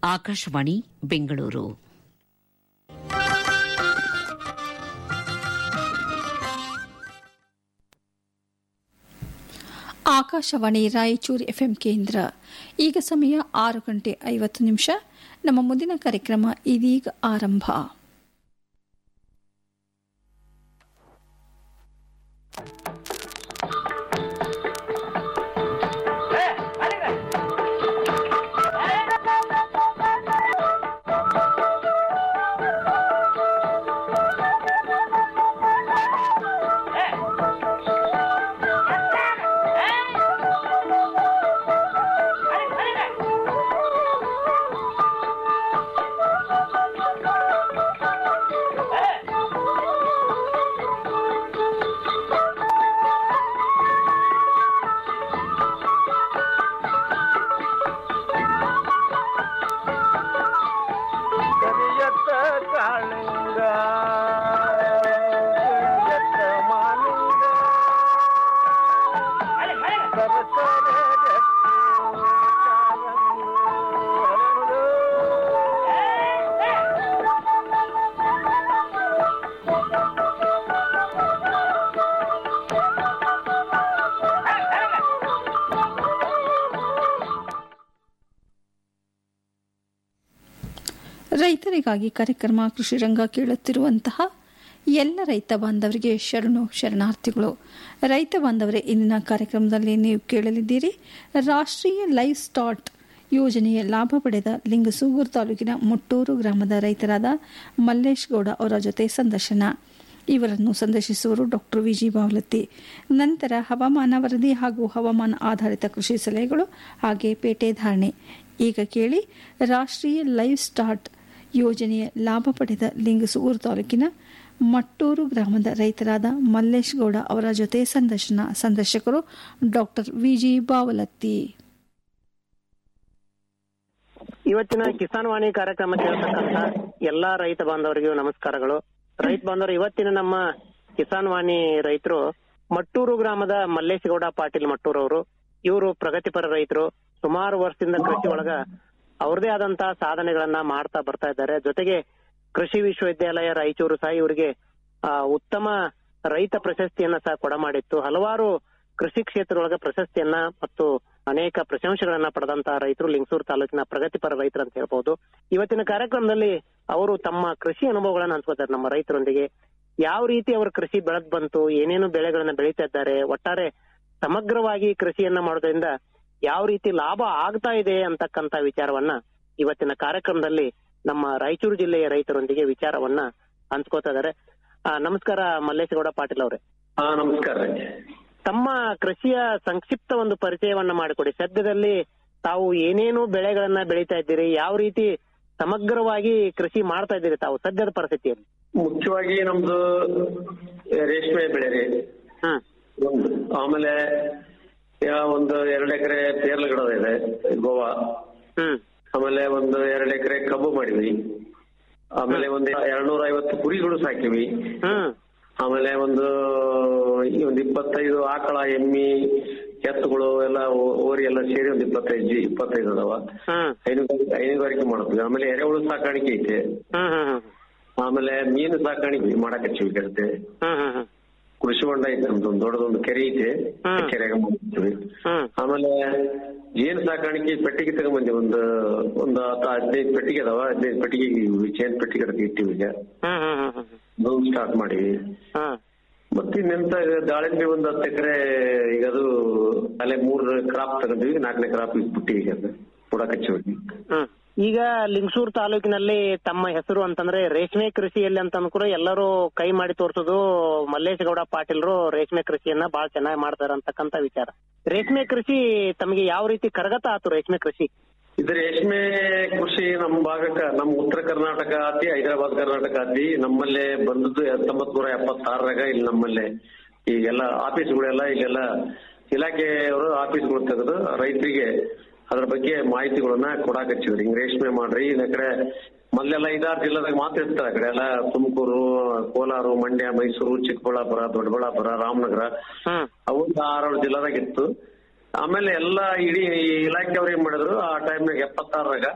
Akashvani Bengaluru Akashvani Raichur FM ಕೇಂದ್ರ ಈಗ ಸಮಯ ಆರು ಗಂಟೆ ಐವತ್ತು ನಿಮಿಷ ನಮ್ಮ ಮುಂದಿನ ಕಾರ್ಯಕ್ರಮ ಇದೀಗ ಆರಂಭ ಕರಿಯತ್ತ ಕಾಳಿಂಗ ಕರಿಯತ್ತ ಮಾಲಿಂಗ ಸರಸರ ಗಟ್ಟಿ ಕಾರಂಗು ಹರಳು. ರೈತರಿಗಾಗಿ ಕಾರ್ಯಕ್ರಮ ಕೃಷಿ ರಂಗ ಕೇಳುತ್ತಿರುವಂತಹ ಎಲ್ಲ ರೈತ ಬಾಂಧವರಿಗೆ ಶರಣು ಶರಣಾರ್ಥಿಗಳು ರೈತ ಬಾಂಧವರೇ ಇಂದಿನ ಕಾರ್ಯಕ್ರಮದಲ್ಲಿ ನೀವು ಕೇಳಲಿದ್ದೀರಿ ರಾಷ್ಟ್ರೀಯ ಲೈಫ್ ಸ್ಟಾರ್ಟ್ ಯೋಜನೆಯ ಲಾಭ ಪಡೆದ ಲಿಂಗಸೂಗೂರು ತಾಲೂಕಿನ ಮುಟ್ಟೂರು ಗ್ರಾಮದ ರೈತರಾದ ಮಲ್ಲೇಶ್ ಗೌಡ ಅವರ ಜೊತೆ ಸಂದರ್ಶನ ಇವರನ್ನು ಸಂದರ್ಶಿಸುವರು ಡಾಕ್ಟರ್ ವಿಜಿ ಬಾವಲತ್ತಿ ನಂತರ ಹವಾಮಾನ ವರದಿ ಹಾಗೂ ಹವಾಮಾನ ಆಧಾರಿತ ಕೃಷಿ ಸಲಹೆಗಳು ಹಾಗೆ ಪೇಟೆ ಧಾರಣೆ ಈಗ ಕೇಳಿ ರಾಷ್ಟ್ರೀಯ ಲೈಫ್ ಸ್ಟಾರ್ಟ್ ಯೋಜನೆಯ ಲಾಭ ಪಡೆದ ಲಿಂಗಸೂರು ತಾಲೂಕಿನ ಮಟ್ಟೂರು ಗ್ರಾಮದ ರೈತರಾದ ಮಲ್ಲೇಶ್ ಗೌಡ ಅವರ ಜೊತೆ ಸಂದರ್ಶನ ಸಂದರ್ಶಕರು ಡಾಕ್ಟರ್ ವಿಜಿ ಬಾವಲತ್ತಿ ಇವತ್ತಿನ ಕಿಸಾನ್ ವಾಣಿ ಕಾರ್ಯಕ್ರಮ ಕೇಳ್ತಕ್ಕಂತ ಎಲ್ಲಾ ರೈತ ಬಾಂಧವರಿಗೂ ನಮಸ್ಕಾರಗಳು ರೈತ ಬಾಂಧವರು ಇವತ್ತಿನ ನಮ್ಮ ಕಿಸಾನ್ ವಾಣಿ ರೈತರು ಮಟ್ಟೂರು ಗ್ರಾಮದ ಮಲ್ಲೇಶಗೌಡ ಪಾಟೀಲ್ ಮಟ್ಟೂರ್ ಅವರು ಇವರು ಪ್ರಗತಿಪರ ರೈತರು ಸುಮಾರು ವರ್ಷದಿಂದ ಕೃಷಿ ಒಳಗ ಅವ್ರದೇ ಆದಂತಹ ಸಾಧನೆಗಳನ್ನ ಮಾಡ್ತಾ ಬರ್ತಾ ಇದ್ದಾರೆ ಜೊತೆಗೆ ಕೃಷಿ ವಿಶ್ವವಿದ್ಯಾಲಯ ರಾಯಚೂರು ಸಹ ಇವರಿಗೆ ಆ, ಉತ್ತಮ ರೈತ ಪ್ರಶಸ್ತಿಯನ್ನ ಸಹ ಕೊಡಮಾಡಿತ್ತು ಹಲವಾರು ಕೃಷಿ ಕ್ಷೇತ್ರದೊಳಗ ಪ್ರಶಸ್ತಿಯನ್ನ ಮತ್ತು ಅನೇಕ ಪ್ರಶಂಸೆಗಳನ್ನ ಪಡೆದಂತಹ ರೈತರು ಲಿಂಗಸೂರು ತಾಲೂಕಿನ ಪ್ರಗತಿಪರ ರೈತರು ಅಂತ ಹೇಳ್ಬಹುದು ಇವತ್ತಿನ ಕಾರ್ಯಕ್ರಮದಲ್ಲಿ ಅವರು ತಮ್ಮ ಕೃಷಿ ಅನುಭವಗಳನ್ನ ಹಂಚ್ಕೋತಾರೆ ನಮ್ಮ ರೈತರೊಂದಿಗೆ ಯಾವ ರೀತಿ ಅವರ ಕೃಷಿ ಬೆಳೆದ್ ಬಂತು ಏನೇನು ಬೆಳೆಗಳನ್ನ ಬೆಳೀತಾ ಇದ್ದಾರೆ ಒಟ್ಟಾರೆ ಸಮಗ್ರವಾಗಿ ಕೃಷಿಯನ್ನ ಮಾಡೋದ್ರಿಂದ ಯಾವ ರೀತಿ ಲಾಭ ಆಗ್ತಾ ಇದೆ ಅಂತಕ್ಕಂತ ವಿಚಾರವನ್ನ ಇವತ್ತಿನ ಕಾರ್ಯಕ್ರಮದಲ್ಲಿ ನಮ್ಮ ರಾಯಚೂರು ಜಿಲ್ಲೆಯ ರೈತರೊಂದಿಗೆ ವಿಚಾರವನ್ನ ಹಂಚ್ಕೋತಾ ಇದ್ದಾರೆ ಆ, ನಮಸ್ಕಾರ ಮಲ್ಲೇಶಗೌಡ ಪಾಟೀಲ್ ಅವರೇ ಹಾ ನಮಸ್ಕಾರ ರೀ ತಮ್ಮ ಕೃಷಿಯ ಸಂಕ್ಷಿಪ್ತ ಒಂದು ಪರಿಚಯವನ್ನ ಮಾಡಿಕೊಡಿ ಸದ್ಯದಲ್ಲಿ ತಾವು ಏನೇನು ಬೆಳೆಗಳನ್ನ ಬೆಳೀತಾ ಇದ್ದೀರಿ ಯಾವ ರೀತಿ ಸಮಗ್ರವಾಗಿ ಕೃಷಿ ಮಾಡ್ತಾ ಇದ್ದೀರಿ ತಾವು ಸದ್ಯದ ಪರಿಸ್ಥಿತಿಯಲ್ಲಿ ಮುಖ್ಯವಾಗಿ ನಮ್ದು ರೇಷ್ಮೆ ಬೆಳೆ ರೀ ಹ್ಮ್ ಒಂದು ಆಮೇಲೆ ಯಾ- ಒಂದು ಎರಡು ಎಕರೆ ಪೇರ್ಲ ಗಿಡ ಇದೆ ಗೋವಾ ಹ್ಮ್ ಆಮೇಲೆ ಒಂದು ಎರಡು ಎಕರೆ ಕಬ್ಬು ಮಾಡಿವಿ ಆಮೇಲೆ ಒಂದು ಎರಡ್ನೂರ ಐವತ್ತು ಕುರಿಗಳು ಸಾಕಿವಿ ಹ್ಮ್ ಆಮೇಲೆ ಒಂದು ಈ ಒಂದು ಇಪ್ಪತ್ತೈದು ಆಕಳ ಎಮ್ಮಿ ಎತ್ತುಗಳು ಎಲ್ಲ ಓ- ಓರಿ ಎಲ್ಲ ಸೇರಿ ಒಂದು ಇಪ್ಪತ್ತೈದು ಜಿ ಇಪ್ಪತ್ತೈದು ಅದಾವ ಹ್ಮ್ ಹೈನುಗಾರಿಕೆ ಹೈನುಗಾರಿಕೆ ಮಾಡ್ತೀವಿ ಆಮೇಲೆ ಎರೆಹುಳು ಸಾಕಾಣಿಕೆ ಐತೆ ಹ್ಮ್ ಹ್ಮ್ ಹ್ಮ್ ಆಮೇಲೆ ಮೀನು ಸಾಕಾಣಿಕೆ ಮಾಡಕ್ ಹಚ್ಚಿವಿ ಕೆಡತೆ ಹ್ಮ್ ಹ್ಮ್ ಹ್ಮ್ ಕೃಷಿ ಹೊಂಡ ಐತೆ ನಮ್ದು ಒಂದು ದೊಡ್ಡದೊಂದು ಕೆರೆ ಐತೆ ಹ್ಮ್. ಕೆರೆಗೆ ಮಾಡ್ತೀವಿ ಹ್ಮ್ ಆಮೇಲೆ ಜೇನು ಸಾಕಾಣಿಕೆ ಪೆಟ್ಟಿಗೆ ತಗೊಂಬಂದಿ ಒಂದು ಒಂದು ಹತ್ತು ಹದಿನೈದು ಪೆಟ್ಟಿಗೆ ಅದಾವ ಹದಿನೈದು ಪೆಟ್ಟಿಗೆ ಜೇನು ಪೆಟ್ಟಿಗೆ ಅದಕ್ಕೆ ಇಟ್ಟಿವಿ ಈಗ ಹ್ಮ್ ಹ್ಮ್ ಹ್ಮ್ ಹ್ಮ್ ಅದೊಂದು ಸ್ಟಾರ್ಟ್ ಮಾಡಿವಿ ಹ್ಮ್ ಮತ್ತೆ ಇನ್ನೆಂತ ದಾಳಿಂಬೆ ಒಂದು ಹತ್ತು ಎಕರೆ ಈಗ ಅದು ಅಲ್ಲೇ ಮೂರ್ ಕ್ರಾಪ್ ತಗೊಂಡಿವಿ ನಾಲ್ಕನೇ ಕ್ರಾಪ್ ಈಗ ಬಿಟ್ಟಿವಿ ಈಗ ಅದು ಕೊಡಕ್ ಹಚ್ಚಿವಿ ಹ್ಮ್ ಈಗ ಲಿಂಗಸೂರು ತಾಲೂಕಿನಲ್ಲಿ ತಮ್ಮ ಹೆಸರು ಅಂತಂದ್ರೆ ರೇಷ್ಮೆ ಕೃಷಿಯಲ್ಲಿ ಅಂತ ಕೂಡ ಎಲ್ಲರೂ ಕೈ ಮಾಡಿ ತೋರಿಸೋದು ಮಲ್ಲೇಶಗೌಡ ಪಾಟೀಲ್ರು ರೇಷ್ಮೆ ಕೃಷಿಯನ್ನ ಬಹಳ ಚೆನ್ನಾಗಿ ಮಾಡ್ತಾರೆ ಅಂತಕ್ಕಂತ ವಿಚಾರ ರೇಷ್ಮೆ ಕೃಷಿ ತಮಗೆ ಯಾವ ರೀತಿ ಕರಗತ ಆತು ರೇಷ್ಮೆ ಕೃಷಿ ಇದು ರೇಷ್ಮೆ ಕೃಷಿ ನಮ್ಮ ಭಾಗಕ್ಕ ನಮ್ಮ ಉತ್ತರ ಕರ್ನಾಟಕ ಆತಿ ಹೈದರಾಬಾದ್ ಕರ್ನಾಟಕ ಆತಿ ನಮ್ಮಲ್ಲೇ ಬಂದದ್ದು ಹತ್ತೊಂಬತ್ ನೂರ ಎಪ್ಪತ್ತಾರರಾಗ ಇಲ್ಲಿ ನಮ್ಮಲ್ಲೇ ಈಗೆಲ್ಲ ಆಫೀಸ್ಗಳೆಲ್ಲ ಈಗೆಲ್ಲ ಇಲಾಖೆಯವರು ಆಫೀಸ್ಗಳು ತೆಗೆದು ರೈತರಿಗೆ ಅದ್ರ ಬಗ್ಗೆ ಮಾಹಿತಿಗಳನ್ನ ಕೊಡಾಕ್ ಹಚ್ಚಿದ್ರಿ ಹಿಂಗ್ ರೇಷ್ಮೆ ಮಾಡ್ರಿ ಈ ಕಡೆ ಮೊದಲೆಲ್ಲ ಐದಾರು ಜಿಲ್ಲೆದಾಗ ಮಾತ್ರ ಇರ್ತಾರೆ ಆ ಕಡೆ ಎಲ್ಲ ತುಮಕೂರು ಕೋಲಾರ ಮಂಡ್ಯ ಮೈಸೂರು ಚಿಕ್ಕಬಳ್ಳಾಪುರ ದೊಡ್ಡಬಳ್ಳಾಪುರ ರಾಮನಗರ ಹ್ಮ್ ಅವು ಆರೇಳು ಜಿಲ್ಲಾದಾಗ ಇತ್ತು ಆಮೇಲೆ ಎಲ್ಲ ಇಡೀ ಇಲಾಖೆಯವ್ರು ಏನ್ ಮಾಡಿದ್ರು ಆ ಟೈಮ್ನಾಗ ಎಪ್ಪತ್ತಾರರಾಗ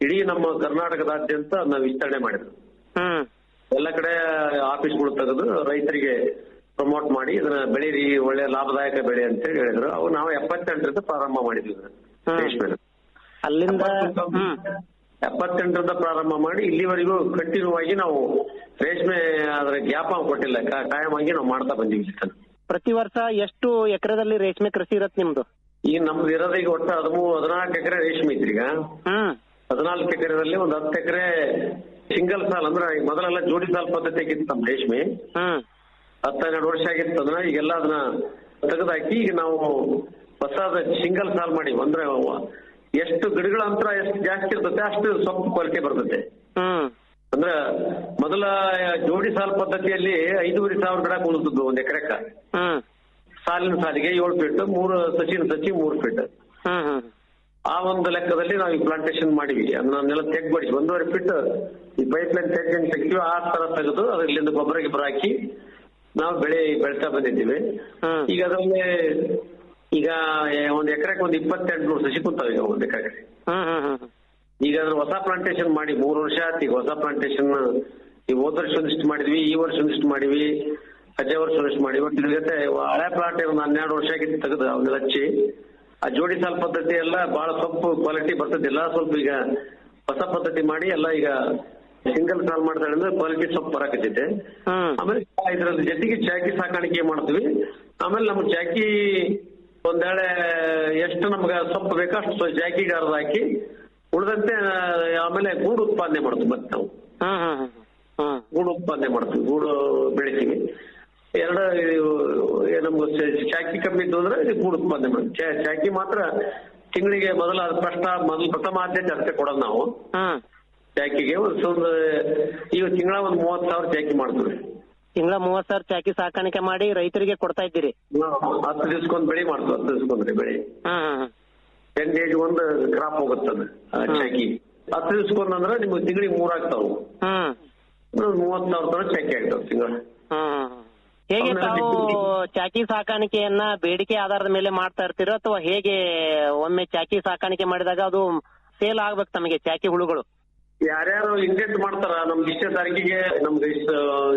ಇಡೀ ನಮ್ಮ ಕರ್ನಾಟಕದಾದ್ಯಂತ ನಾವು ವಿಸ್ತರಣೆ ಮಾಡಿದ್ವಿ ಹ್ಮ್ ಎಲ್ಲ ಕಡೆ ಆಫೀಸ್ಗಳು ತೆಗೆದು ರೈತರಿಗೆ ಪ್ರಮೋಟ್ ಮಾಡಿ ಇದನ್ನ ಬೆಳೀರಿ ಒಳ್ಳೆ ಲಾಭದಾಯಕ ಬೆಳೆ ಅಂತ ಹೇಳಿ ಹೇಳಿದ್ರು ಅವು ನಾವು ಎಪ್ಪತ್ತೆಂಟರಿಂದ ಪ್ರಾರಂಭ ಮಾಡಿದ್ವಿ ಇದನ್ನ ಹ್ಮ್. ರೇಷ್ಮೆನ. ಅಲ್ಲಿಂದ ಎಪ್ಪತ್ತು- ಹ್ಮ್ ಎಪ್ಪತ್ತೆಂಟರಿಂದ ಪ್ರಾರಂಭ ಮಾಡಿ ಇಲ್ಲಿವರೆಗೂ ಕಂಟಿನ್ಯೂ ಆಗಿ ನಾವು ರೇಷ್ಮೆ ಅದರ ಗ್ಯಾಪ್ ಕೊಟ್ಟಿಲ್ಲ ಕಾ- ಕಾಯಂ ಆಗಿ ನಾವು ಮಾಡ್ತಾ ಬಂದೀವಿ ಇದನ್ನ. ಪ್ರತಿ ವರ್ಷ ಎಷ್ಟು ಎಕರೆದಲ್ಲಿ ರೇಷ್ಮೆ ಕೃಷಿ ಇರತ್ತೆ ನಿಮ್ದು ಈಗ ನಮ್ದು ಇರೋದು ಈಗ ಒಟ್ಟು ಹದಿಮೂರು ಹದಿನಾಲ್ಕು ಎಕರೆ ರೇಷ್ಮೆ ಐತ್ರಿ ಈಗ ಹ್ಮ್ ಹದಿನಾಲ್ಕು ಎಕರೆದಲ್ಲಿ ಒಂದು ಹತ್ತು ಎಕರೆ ಸಿಂಗಲ್ ಸಾಲ್ ಅಂದ್ರೆ ಈಗ ಮೊದಲೆಲ್ಲ ಜೋಡಿ ಸಾಲ್ ಪದ್ಧತಿ ಆಗಿತ್ತು ನಮ್ಮ ರೇಷ್ಮೆ ಹ್ಮ್ ಹತ್ತೆರಡು ವರ್ಷ ಆಗಿತ್ತು ಅದನ್ನ ಈಗೆಲ್ಲ ಅದನ್ನ ತೆಗೆದಾಕಿ ಈಗ ನಾವು ಹೊಸದ ಸಿಂಗಲ್ ಸಾಲ್ ಮಾಡಿ ಅಂದ್ರೆ ಎಷ್ಟು ಗಿಡಗಳ ಅಂತರ ಎಷ್ಟು ಜಾಸ್ತಿ ಇರ್ತದೆ ಅಷ್ಟು ಸೊಪ್ಪು ಕ್ವಾಲಿಟಿ ಬರ್ತದೆ ಹ್ಮ್ ಅಂದ್ರ ಮೊದಲ ಜೋಡಿ ಸಾಲ್ ಪದ್ಧತಿಯಲ್ಲಿ ಐದೂವರೆ ಸಾವಿರ ಗಿಡ ಕುಳಿತದ್ದು ಒಂದ್ ಎಕರೆಕ ಹ್ಮ್ ಸಾಲಿನ ಸಾಲಿಗೆ ಏಳು ಫೀಟ್ ಮೂರು ಸಚಿನ ಸಚಿ ಮೂರು ಫೀಟ್ ಹ್ಮ್ ಹ್ಮ್ ಆ ಒಂದು ಲೆಕ್ಕದಲ್ಲಿ ನಾವು ಈ ಪ್ಲಾಂಟೇಶನ್ ಮಾಡಿವಿ ಅದನ್ನೆಲ್ಲ ತೆಗ್ಬಡಿಸಿ ಒಂದೂವರೆ ಫೀಟ್ ಈ ಪೈಪ್ ಲೈನ್ ತೆಗ್ದು ತೆಗ್ತೀವಿ ಆ ತರ ತೆಗೆದು ಅದರಿಂದ ಗೊಬ್ಬರ ಗಿಬ್ಬರ ಹಾಕಿ ನಾವು ಬೆಳೆ ಬೆಳ್ತಾ ಬಂದಿದ್ದೀವಿ ಹ್ಮ್. ಈಗ ಅದರಲ್ಲಿ ಈಗ ಒಂದ್ ಎಕರೆಗೆ ಒಂದ್ ಇಪ್ಪತ್ತೆಂಟು ನೂರು ಸಸಿ ಕುಂತಾವ ಈಗ ಒಂದ್ ಎಕರೆಗೆ ಹ್ಮ್ ಹ್ಮ್ ಹ್ಮ್ ಈಗ ಅದ್ರ ಹೊಸ ಪ್ಲಾಂಟೇಶನ್ ಮಾಡಿ ಮೂರು ವರ್ಷ ಆಯ್ತು ಈಗ ಹೊಸ ಪ್ಲಾಂಟೇಶನ್ ಈ ಹೋದ ವರ್ಷ ಒಂದಿಷ್ಟು ಮಾಡಿದ್ವಿ ಈ ವರ್ಷ ಒಂದಿಷ್ಟು ಮಾಡಿವಿ ಅಜ್ಜ ವರ್ಷ ಒಂದಿಷ್ಟು ಮಾಡಿವಿ ಒಟ್ಟು ಇದ್ರ ಜೊತೆ ಹಳೆ ಪ್ಲಾಂಟ್ ಒಂದು ಹನ್ನೆರಡು ವರ್ಷ ಆಗಿತ್ತು ತೆಗೆದು ಅವನ್ನ ಹಚ್ಚಿ ಆ ಜೋಡಿ ಸಾಲ್ ಪದ್ಧತಿ ಎಲ್ಲ ಬಹಳ ಸೊಪ್ಪು ಕ್ವಾಲಿಟಿ ಬರ್ತದಿಲ್ಲ ಸ್ವಲ್ಪ ಈಗ ಹೊಸ ಪದ್ಧತಿ ಮಾಡಿ ಎಲ್ಲ ಈಗ ಸಿಂಗಲ್ ಸಾಲ್ ಮಾಡ್ತಾರೆ ಅಂದ್ರೆ ಕ್ವಾಲಿಟಿ ಸೊಪ್ಪು ಬರಾಕತ್ತೈತೆ ಹ್ಮ್ ಆಮೇಲೆ ಇದ್ರ ಜೊತೆಗೆ ಚಾಕಿ ಸಾಕಾಣಿಕೆ ಮಾಡ್ತೀವಿ ಆಮೇಲೆ ನಮ್ಗೆ ಚಾಕಿ ಒಂದೇಳೆ ಎಷ್ಟು ನಮ್ಗೆ ಸೊಪ್ಪು ಬೇಕೋ ಅಷ್ಟು ಜಾಕಿಗೆ ಅರ್ಧ ಹಾಕಿ ಉಳಿದಂತೆ ಆಮೇಲೆ ಗೂಡು ಉತ್ಪಾದನೆ ಮಾಡ್ತೀವಿ ಮತ್ತೆ ನಾವು ಹ್ಮ್ ಹ್ಮ್ ಹ್ಮ್ ಹ್ಮ್ ಗೂಡು ಉತ್ಪಾದನೆ ಮಾಡ್ತೀವಿ ಗೂಡು ಬೆಳಿತೀವಿ ಎರಡು ನಮ್ಗೆ ಚ- ಚಾಕಿ ಕಮ್ಮಿ ಇದ್ದು ಅಂದ್ರೆ ಇದು ಗೂಡು ಉತ್ಪಾದನೆ ಮಾಡ್ತೀವಿ ಚಾ- ಚಾಕಿ ಮಾತ್ರ ತಿಂಗಳಿಗೆ ಮೊದಲ ಫಸ್ಟ್ ಮೊದಲು ಪ್ರಥಮ ಆದ್ಯತೆ ಅದಕ್ಕೆ ಕೊಡೋದು ನಾವು ಹ್ಮ್ ಚಾಕಿಗೆ ಒಂದು ಒಂದು ಈಗ ತಿಂಗಳ ಒಂದು ಮೂವತ್ತು ಸಾವಿರ ಚಾಕಿ ಮಾಡ್ತೀವಿ ತಿಂಗಳ ಮೂವತ್ ಸಾವಿರ ಚಾಕಿ ಸಾಕಾಣಿಕೆ ಮಾಡಿ ರೈತರಿಗೆ ಕೊಡ್ತಾ ಇದ್ದೀರಿ ಹತ್ತು ದಿವ್ಸಕ್ಕೊಂದು ಬೆಳೆ ಮಾಡ್ತೀವಿ ಹತ್ತು ದಿವ್ಸಕ್ಕೊಂದ್ರಿ ಬೆಳೆ ಹ್ಮ್ ಹ್ಮ್ ಟೆನ್ ಡೇಸ್ ಒಂದು ಕ್ರಾಪ್ ಹೋಗುತ್ತದ ಚಾಕಿ ಹತ್ತು ದಿವ್ಸಕ್ಕೊಂದು ಅಂದ್ರೆ ನಿಮ್ಗೆ ತಿಂಗಳಿಗೆ ಮೂರ್ ಆಗ್ತಾವ ಹ್ಮ್ ಮೂವತ್ ಸಾವಿರ ತನಕ ಚಾಕಿ ಆಗ್ತಾವ ತಿಂಗಳ ಹ್ಮ್ ಹೇಗೆ ಆಮೇಲೆ ತಾವು ಚಾಕಿ ಸಾಕಾಣಿಕೆಯನ್ನ ಬೇಡಿಕೆ ಆಧಾರದ ಮೇಲೆ ಮಾಡ್ತಾ ಇರ್ತೀರೋ ಅಥವಾ ಹೇಗೆ ಒಮ್ಮೆ ಚಾಕಿ ಸಾಕಾಣಿಕೆ ಮಾಡಿದಾಗ ಅದು ಸೇಲ್ ಆಗ್ಬೇಕು ತಮಗೆ ಚಾಕಿ ಹುಳುಗಳು ಯಾರ್ಯಾರು ಇಂಡೆಂಟ್ ಮಾಡ್ತಾರ ನಮ್ಗೆ ಇಷ್ಟೇ ತಾರೀಕಿಗೆ ನಮ್ಗೆ ಇಷ್ಟ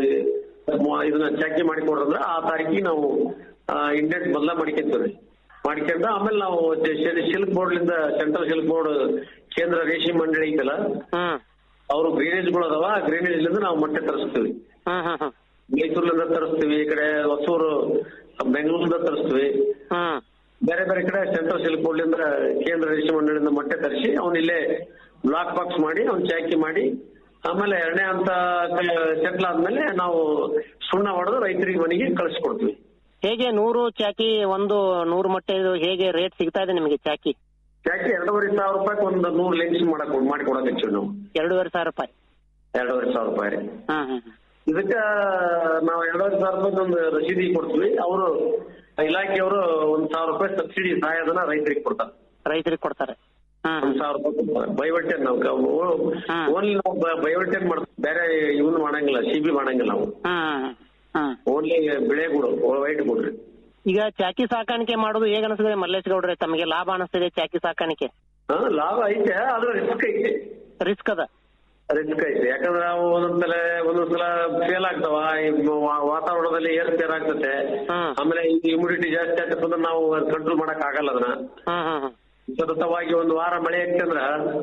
ಮ- ಇದನ್ನ ಚಾಕಿ ಮಾಡಿಕೊಡ್ರಂದ್ರೆ ಆ ತಾರೀಕಿಗೆ ನಾವು ಇಂಡೆಂಟ್ ಮೊದಲ ಮಾಡ್ಕೊಂತೀವಿ ಮಾಡ್ಕೊಂಡು ಆಮೇಲೆ ನಾವು ಸಿಲ್ಕ್ ಬೋರ್ಡ್ಲಿಂದ ಸೆಂಟ್ರಲ್ ಸಿಲ್ಕ್ ಬೋರ್ಡ್ ಕೇಂದ್ರ ರೇಷ್ಮೆ ಮಂಡಳಿ ಐತಲ್ಲ ಹ್ಮ್ ಅವರು ಗ್ರೀನೇಜ್ಗಳು ಅದಾವ ಆ ಗ್ರೀನೇಜ್ಲಿಂದ ನಾವು ಮೊಟ್ಟೆ ತರಿಸ್ತೀವಿ ಹ್ಮ್ ಹ್ಮ್ ಹ್ಮ್ ಮೈಸೂರಿನಿಂದ ತರಿಸ್ತೀವಿ ಈ ಕಡೆ ಹೊಸೂರು ಬೆಂಗಳೂರಿಂದ ತರಿಸ್ತೀವಿ ಹ್ಮ್ ಬೇರೆ ಬೇರೆ ಕಡೆ ಸೆಂಟ್ರಲ್ ಸಿಲ್ಕ್ ಬೋರ್ಡ್ಲಿಂದ ಕೇಂದ್ರ ರೇಷ್ಮೆ ಮಂಡಳಿಯಿಂದ ಮೊಟ್ಟೆ ತರಿಸಿ ಅವನ್ ಇಲ್ಲೇ ಬ್ಲಾಕ್ ಬಾಕ್ಸ್ ಮಾಡಿ ಅವ್ನ್ ಚಾಕಿ ಮಾಡಿ ಆಮೇಲೆ ಎರಡನೇ ಹಂತ ಸೆಟ್ಲ್ ಆದ್ಮೇಲೆ ನಾವು ಸುಣ್ಣ ಹೊಡೆದು ರೈತರಿಗೆ ಮನೆಗೆ ಕಳಿಸ್ಕೊಡ್ತೀವಿ ಹೇಗೆ ನೂರು ಚಾಕಿ ಒಂದು ನೂರು ಮೊಟ್ಟೆ ಇದು ಹೇಗೆ ರೇಟ್ ಸಿಗ್ತಾ ಇದೆ ನಿಮಗೆ ಚಾಕಿ ಚಾಕಿ ಎರಡೂವರೆ ಸಾವಿರ ರೂಪಾಯಿ ಒಂದು ನೂರು ಲೆನ್ಸ್ ಮಾಡಕ್ ಮಾಡಿ ಕೊಡಕ್ಕೆ ನಾವು ಎರಡೂವರೆ ಸಾವಿರ ರೂಪಾಯಿ ಎರಡೂವರೆ ಸಾವಿರ ರೂಪಾಯಿ ರೀ ಹ್ಮ್ ಹ್ಮ್ ಇದಕ್ಕ ನಾವು ಎರಡೂವರೆ ಸಾವಿರ ರೂಪಾಯಿ ಒಂದು ರಸೀದಿ ಕೊಡ್ತೀವಿ ಅವರು ಇಲಾಖೆಯವರು ಒಂದ್ ಸಾವಿರ ರೂಪಾಯಿ ಸಬ್ಸಿಡಿ ಸಹಾಯಧನ ರೈತರಿಗೆ ಕೊಡ್ತಾರೆ ರೈತರಿಗೆ ಕೊಡ್ತಾರೆ ಹ್ಮ್ ಒಂದ್ ಸಾವಿರ ರೂಪಾಯಿ ಬೈವಟ್ಟೆನ್ ನಾವು ಹಾ. ಓನ್ಲಿ ನಾವು ಬೈವಟ್ಟೆನ್ ಮಾಡ್ತೀವಿ ಬೇರೆ ಇವನ್ ಮಾಡಂಗಿಲ್ಲ ಸಿ ಬಿ ಮಾಡಂಗಿಲ್ಲ ನಾವು ಹ್ಮ್ ಹ್ಮ್ ಓನ್ಲಿ ಬೆಳೆ ಗುಡು ವೈಟ್ ಗುಡ್ರಿ ಈಗ ಚಾಕಿ ಸಾಕಾಣಿಕೆ ಮಾಡೋದು ಹೇಗೆ ಅನಿಸ್ತದೆ ಮಲ್ಲೇಶ್ ಗೌಡ್ರೆ ತಮಗೆ ಲಾಭ ಅನಿಸ್ತಿದೆ ಚಾಕಿ ಸಾಕಾಣಿಕೆ ಹಾ ಲಾಭ ಐತೆ ಆದ್ರೆ ರಿಸ್ಕ್ ಐತೆ ರಿಸ್ಕ್ ಅದ ರಿಸ್ಕ್ ಐತೆ ಯಾಕಂದ್ರೆ ನಾವು ಒಂದೊಂದ್ಸಲ ಒಂದೊಂದ್ಸಲ ಫೇಲ್ ಆಗ್ತಾವ ಈ ವಾ- ವಾತಾವರಣದಲ್ಲಿ ಏರ್ಪೇರ್ ಆಗ್ತತೆ ಹ್ಮ್. ಆಮೇಲೆ ಇಮ್ಯುನಿಟಿ ಜಾಸ್ತಿ ಆಗ್ತದೆ ಅಂದ್ರೆ ನಾವು ಕಂಟ್ರೋಲ್ ಮಾಡಕ್ ಆಗಲ್ಲ ಅದನ್ನ ಹ್ಮ್ ಹ್ಮ್ ಹ್ಮ್ ಸತತವಾಗಿ ಒಂದು ವಾರ ಮಳೆ ಆಗ್ತಂದ್ರ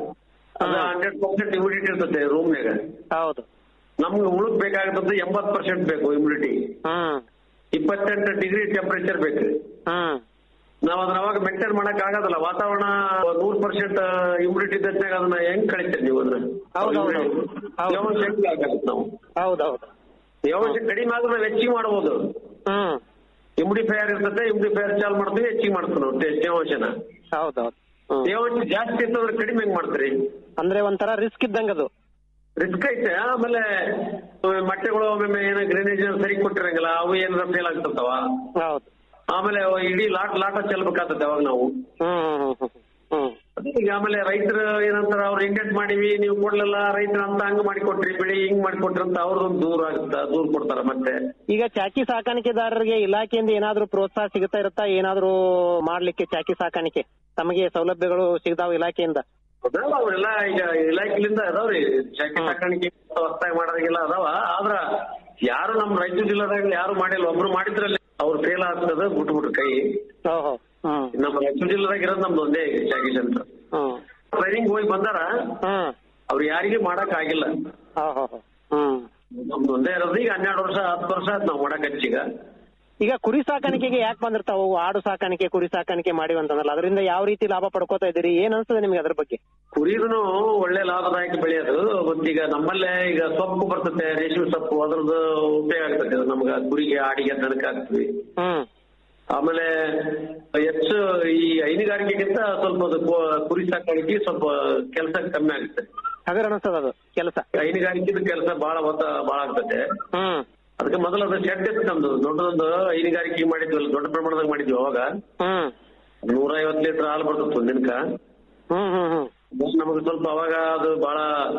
ಅದು ಹಂಡ್ರೆಡ್ ಪರ್ಸೆಂಟ್ ಇಮ್ಯುನಿಟಿ ಇರ್ತದೆ ರೂಮ್ನಾಗ ಹೌದು ನಮ್ಗೆ ಉಳುಕ್ ಬೇಕಾಗತ್ತದ್ದು ಎಂಬತ್ ಪರ್ಸೆಂಟ್ ಬೇಕು ಇಮ್ಯುನಿಟಿ ಹ್ಮ್ ಇಪ್ಪತ್ತೆಂಟು ಡಿಗ್ರಿ ಟೆಂಪರೇಚರ್ ಬೇಕು ಹ್ಮ್ ನಾವ್ ಅದನ್ನ ಅವಾಗ ಮೇಂಟೈನ್ ಮಾಡಕ್ ಆಗೋದಿಲ್ಲ ವಾತಾವರಣ ನೂರ್ ಪರ್ಸೆಂಟ್ ಇಮ್ಯುನಿಟಿ ಇದ್ದಾಗ ಅದನ್ನ ಹೆಂಗ್ ಕಳಿತೀರಿ ನೀವು ಅದನ್ನ ಹೌದು, ಹೌದು, ಹೌದು. ಹೌದು. ತೇವಾಂಶ ಹೆಂಗ್ ಆಗತ್ತೆ ನಾವು ಹೌದೌದು ತೇವಾಂಶ ಕಡಿಮೆ ಆದ್ರೆ ನಾವು ಹೆಚ್ಚಿಗೆ ಮಾಡ್ಬೋದು ಹ್ಮ್ ಇಮ್ಯುಡಿಫೈಯರ್ ಇರ್ತದೆ ಇಮ್ಯುಡಿಫೈಯರ್ ಚಾಲ್ ಮಾಡ್ತೀವಿ ಹೆಚ್ಚಿಗೆ ಮಾಡ್ತೀವಿ ನಾವು ತೇ- ತೇವಾಂಶನ ಹೌದೌದು ಹ್ಮ್ ತೇವಾಂಶ ಜಾಸ್ತಿ ಇರ್ತಂದ್ರೆ ಕಡಿಮೆ ಹೆಂಗ್ ಮಾಡ್ತೀರಿ ಅಂದ್ರೆ ಒಂಥರ ರಿಸ್ಕ್ ಇದ್ದಂಗ ಅದು ರಿಸ್ಕ್ ಐತೆ ಆಮೇಲೆ ಮೊಟ್ಟೆಗಳು ಒಮ್ಮೊಮ್ಮೆ ಏನೋ ಗ್ರೇನೇಜ್ ಸರಿ ಕೊಟ್ಟಿರಂಗಿಲ್ಲ ಅವು ಏನಾರ ಫೇಲ್ ಆಗ್ತಿರ್ತಾವ ಹೌದು ಆಮೇಲೆ ಅವು ಇಡೀ ಲಾಟ್ ಲಾಟ ಚೆಲ್ಬೇಕಾಗ್ತದೆ ಅವಾಗ ನಾವು ಹ್ಮ್ ಹ್ಮ್ ಹ್ಮ್ ಹ್ಮ್ ಈಗ ಆಮೇಲೆ ರೈತರು ಏನಂತಾರ ಅವ್ರು ಇಂಡೆಂಟ್ ಮಾಡಿವಿ ನೀವು ಕೊಡ್ಲಿಲ್ಲ ರೈತರ ಅಂತ ಹಂಗ್ ಮಾಡಿಕೊಟ್ರಿ ಬೆಳಿ ಹಿಂಗ್ ಮಾಡಿಕೊಟ್ರಿ ಅಂತ ಅವ್ರದೊಂದು ದೂರ ಆಗುತ್ತ ದೂರ ಕೊಡ್ತಾರ ಮತ್ತೆ ಈಗ ಚಾಕಿ ಸಾಕಾಣಿಕೆದಾರರಿಗೆ ಇಲಾಖೆಯಿಂದ ಏನಾದ್ರೂ ಪ್ರೋತ್ಸಾಹ ಸಿಗುತ್ತಾ ಇರುತ್ತಾ ಏನಾದ್ರೂ ಮಾಡ್ಲಿಕ್ಕೆ ಚಾಕಿ ಸಾಕಾಣಿಕೆ ತಮಗೆ ಸೌಲಭ್ಯಗಳು ಸಿಗ್ತಾವ ಇಲಾಖೆಯಿಂದ ಅದಾವ ಅವೆಲ್ಲ ಈಗ ಇಲಾಖೆಲಿಂದ ಅದಾವ್ರಿ ಚಾಕಿ ಸಾಕಾಣಿಕೆ ಹೊಸ್ತಾಗಿ ಮಾಡೋದಾಗೆಲ್ಲ ಅದಾವ ಆದ್ರ ಯಾರು ನಮ್ ರಾಯಚೂರು ಜಿಲ್ಲಾದಾಗ ಯಾರು ಮಾಡಿಲ್ಲ ಒಬ್ರು ಮಾಡಿದ್ರಲ್ಲಿ ಅವ್ರು ಫೇಲ್ ಆಗ್ತದ ಬಿಟ್ಬಿಟ್ರು ಕೈ ಓಹೋ ಹ್ಮ್ ನಮ್ಮ ರಾಯಚೂರು ಜಿಲ್ಲಾದಾಗ ಇರೋದು ನಮ್ದು ಒಂದೇ ಚಾಕಿ ಸೆಂಟರ್ ಹ್ಮ್ ಟ್ರೈನಿಂಗ್ ಹೋಗಿ ಬಂದಾರ ಹ್ಮ್ ಅವ್ರು ಯಾರಿಗೆ ಮಾಡಕ್ ಆಗಿಲ್ಲ ಓಹೋ ಹ್ಮ್ ನಮ್ದು ಒಂದೇ ಇರೋದು ಈಗ ಹನ್ನೆರಡು ವರ್ಷ ಹತ್ತು ವರ್ಷ ಆಯ್ತು ನಾವು ಮಾಡಕ್ ಹಚ್ಚೀಗ ಈಗ ಕುರಿ ಸಾಕಾಣಿಕೆಗೆ ಯಾಕೆ ಬಂದಿರ್ತಾವ ಅವು ಆಡು ಸಾಕಾಣಿಕೆ ಕುರಿ ಸಾಕಾಣಿಕೆ ಮಾಡಿವಿ ಅಂತಂದ್ರಲ್ಲ ಅದರಿಂದ ಯಾವ ರೀತಿ ಲಾಭ ಪಡ್ಕೋತಾ ಇದೀರಿ ಏನ್ ಅನ್ಸ್ತದೆ ನಿಮ್ಗೆ ಅದ್ರ ಬಗ್ಗೆ ಕುರಿದನು ಒಳ್ಳೆ ಲಾಭದಾಯಕ ಬೆಳೆಯೋದು ಮತ್ತೀಗ ನಮ್ಮಲ್ಲೇ ಈಗ ಸೊಪ್ಪು ಬರ್ತದೆ ರೇಷ್ಮೆ ಸೊಪ್ಪು ಅದ್ರದ್ದು ಉಪಯೋಗ ಆಗ್ತದೆ ಅದು ನಮ್ಗ ಕುರಿಗೆ ಆಡಿಗೆ ದನಕ್ಕೆ ಆಗ್ತದೆ ಹ್ಮ್ ಆಮೇಲೆ ಹೆಚ್ಚು ಈ ಹೈನುಗಾರಿಕೆಗಿಂತ ಸ್ವಲ್ಪ ಅದು ಕೊ- ಕುರಿ ಸಾಕಾಣಿಕೆ ಸ್ವಲ್ಪ ಕೆಲಸ ಕಮ್ಮಿ ಆಗುತ್ತೆ ಹಗರ್ ಅನಿಸ್ತದ ಅದು ಕೆಲಸ ಹೈನುಗಾರಿಕೆದ ಕೆಲಸ ಬಹಳ ಒತ್ತ ಬಹಳ ಆಗ್ತದೆ ಹ್ಮ್ ಅದಕ್ಕೆ ಮೊದಲು ಅದು ಶೆಡ್ ಇತ್ತು ನಮ್ದು ದೊಡ್ಡದೊಂದು ಹೈನುಗಾರಿಕೆ ಮಾಡಿದ್ವಲ್ಲ ದೊಡ್ಡ ಪ್ರಮಾಣದಾಗ ಮಾಡಿದ್ವಿ ಅವಾಗ ಹ್ಮ್ ನೂರ ಐವತ್ತು ಲೀಟರ್ ಹಾಲು ಬರ್ತಿತ್ತು ಒಂದಿನಕ ಹ್ಮ್ ಹ್ಮ್ ಹ್ಮ್ ನಮಗೆ ಸ್ವಲ್ಪ ಅವಾಗ ಅದು ಬಹಳ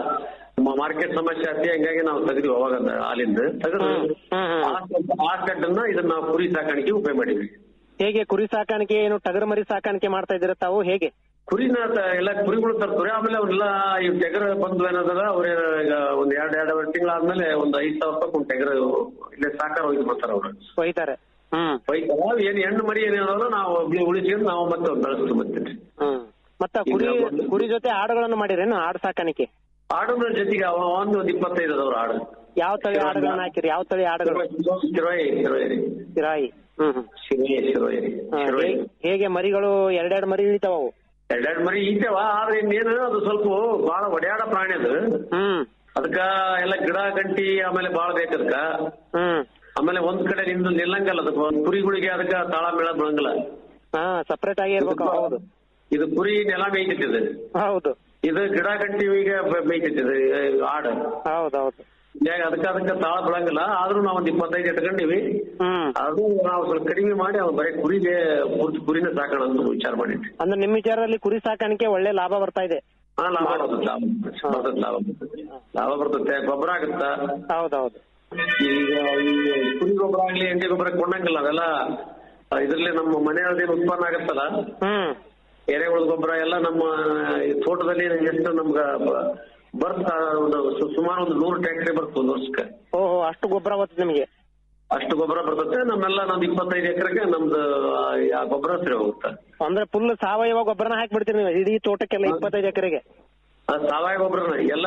ಮಾರ್ಕೆಟ್ ಸಮಸ್ಯೆ ಆತಿ ಹಂಗಾಗಿ ನಾವು ತೆಗೆದ್ವಿ ಅವಾಗ ಅದ ಹಾಲಿಂದ ತೆಗೆದು ಹ್ಮ್, ಹ್ಮ್, ಹ್ಮ್. ಆ ಸ್ವಲ್ಪ- ಆ ಶೆಡ್ ಅನ್ನ ಇದನ್ನ ನಾವು ಕುರಿ ಸಾಕಾಣಿಕೆ ಉಪಯೋಗ ಮಾಡಿದ್ವಿ ಹೇಗೆ ಕುರಿ ಸಾಕಾಣಿಕೆ ಏನು ಟಗರು ಮರಿ ಸಾಕಾಣಿಕೆ ಮಾಡ್ತಾ ಇದ್ದೀರಾ ತಾವು ಹೇಗೆ ಕುರಿನ ತ- ಎಲ್ಲ ಕುರಿಗಳು ತರ್ತಾರೆ ಆಮೇಲೆ ಅವನ್ನೆಲ್ಲ ಈ ಟೆಗರ್ ಬಂದ್ವು ಏನದಲ್ಲ ಅವ್ರ ಈಗ ಒಂದ್ ಎರಡ್ ಎರಡೂವರೆ ತಿಂಗಳಾದ್ಮೇಲೆ ಒಂದ್ ಐದ್ ಸಾವಿರ ರೂಪಾಯಿ ಒಂದು ಟೆಗರ್ ಇಲ್ಲೇ ಸಾಕಾರ ಒಯ್ದು ಬರ್ತಾರೆ ಅವ್ರು ಒಯ್ತಾರೆ ಹ್ಮ್ ಒಯ್ತಾರ ಏನ್ ಹೆಣ್ಣು ಮರಿ ಏನೇನಲ್ಲ ನಾವು ಒಬ್ಳಿ ಉಳಿಸ್ಕೊಂಡು ನಾವು ಮತ್ತೆ ಬೆಳೆಸ್ತು ಮತ್ತೆ ಹ್ಮ್ ಮತ್ತ ಕುರಿ ಈಗ ಒಂದು- ಕುರಿ ಜೊತೆ ಆಡುಗಳನ್ನು ಮಾಡಿರೇನು ಆಡು ಸಾಕಾಣಿಕೆ ಆಡುಗಳ ಜೊತೆಗೆ ಅವ ಒಂದು ಒಂದ್ ಇಪ್ಪತ್ತೈದು ಅದಾವ್ರ ಆಡು ಯಾವ ತಳಿ ಆಡುಗಳನ್ನ ಹಾಕಿರಿ ಯಾವ ತಳಿ ಆಡುಗಳು ಶಿರೋಯಿ ಶಿರೋಯಿ ಸಿರಾಯಿ ಹ್ಮ್ ಹ್ಮ್ ಶಿರೋಯಿ ಶಿರೋಯಿ ಹಾ, ಶಿರೋಯಿ ಹೇಗೆ- ಹೇಗೆ ಮರಿಗಳು ಎರಡೆರಡು ಮರಿ ಇಳಿತಾವ ಅವು ಎರಡೆರಡು ಮರಿ ಈತೇವ ಆದ್ರೆ ಇನ್ನೇನು ಅದು ಸ್ವಲ್ಪ ಬಹಳ ಒಡ್ಯಾಡ ಪ್ರಾಣಿ ಅದು ಹ್ಮ್ ಅದಕ್ಕ ಎಲ್ಲ ಗಿಡ ಗಂಟಿ ಆಮೇಲೆ ಬಾಳ ಬೇಕದಕ್ಕ ಹ್ಮ್ ಆಮೇಲೆ ಒಂದ್ ಕಡೆ ನಿಂದು ನಿಲ್ಲಂಗಲ್ಲ ಅದಕ್ಕೆ ಕುರಿಗಳಿಗೆ ಅದಕ್ಕ ತಾಳ ಮೇಳ ಬೀಳಂಗಿಲ್ಲ ಹಾ ಸಪರೇಟ್ ಆಗಿ ಇರ್ಬೇಕು ಹೌದು ಇದು ಕುರಿ ನೆಲ ಮೇಯ್ತಿತ್ತು ಹೌದು ಇದು ಗಿಡ ಗಂಟಿಗೆ ಮೇಯ್ತಿತ್ತು ಆಡು ಹೌದೌದು ಹೀಗಾಗಿ ಅದಕ್ಕ ಅದಕ್ಕ ತಾಳ ಬೀಳಂಗಿಲ್ಲ ಆದ್ರೂ ನಾವ್ ಒಂದ್ ಇಪ್ಪತ್ತೈದು ಇಟ್ಕೊಂಡಿವಿ ಹ್ಮ್ ಅದು ನಾವು ಸ್ವಲ್ಪ ಕಡಿಮೆ ಮಾಡಿ ಅವ್ನು ಬರೀ ಕುರಿಗೆ ಪೂರ್ತಿ ಕುರಿನ ಸಾಕೋಣ ಅಂತ ವಿಚಾರ ಮಾಡಿದ್ವಿ ಅಂದ್ರೆ ನಿಮ್ಮ ವಿಚಾರದಲ್ಲಿ ಕುರಿ ಸಾಕಾಣಿಕೆ ಒಳ್ಳೆ ಲಾಭ ಬರ್ತಾ ಇದೆ ಹಾ ಲಾಭ ಬರ್ತದೆ ಲಾಭ ಬರ್ತದೆ ಲಾಭ ಬರ್ತದೆ ಲಾಭ ಬರ್ತದೆ ಗೊಬ್ಬರ ಆಗುತ್ತಾ ಹೌದೌದು ಈಗ ಈ ಕುರಿ ಗೊಬ್ಬರ ಆಗ್ಲಿ ಎಂಡಿ ಗೊಬ್ಬರ ಕೊಂಡಂಗಿಲ್ಲ ಅವೆಲ್ಲ ಇದ್ರಲ್ಲಿ ನಮ್ಮ ಮನೆಯೊಳದೇನು ಉತ್ಪನ್ನ ಆಗತ್ತಲ್ಲ ಹ್ಮ್ ಎರೆಹುಳದ ಗೊಬ್ಬರ ಎಲ್ಲ ನಮ್ಮ ಈ ತೋಟದಲ್ಲಿ ಎಷ್ಟು ನಮ್ಗ ಬ- ಬರ್ತಾ ಒಂದು ಸು- ಸುಮಾರು ಒಂದು ನೂರು ಟ್ಯಾಕ್ಟ್ರಿ ಬರ್ತದೆ ಒಂದು ವರ್ಷಕ್ಕೆ ಓಹೋ ಅಷ್ಟು ಗೊಬ್ಬರ ಬರ್ತದೆ ನಿಮಗೆ ಅಷ್ಟು ಗೊಬ್ಬರ ಬರ್ತದೆ ನಮ್ಮೆಲ್ಲ ನಮ್ದು ಇಪ್ಪತ್ತೈದು ಎಕರೆಗೆ ನಮ್ದು ಆ ಗೊಬ್ಬರ ಸರಿ ಹೋಗುತ್ತೆ ಅಂದ್ರೆ ಫುಲ್ ಸಾವಯವ ಗೊಬ್ಬರನ ಹಾಕ್ಬಿಡ್ತೀರಿ ನೀವು ಇಡೀ ತೋಟಕ್ಕೆಲ್ಲ ಇಪ್ಪತ್ತೈದು ಎಕರೆಗೆ ಆ ಸಾವಯವ ಗೊಬ್ಬರನ ಎಲ್ಲ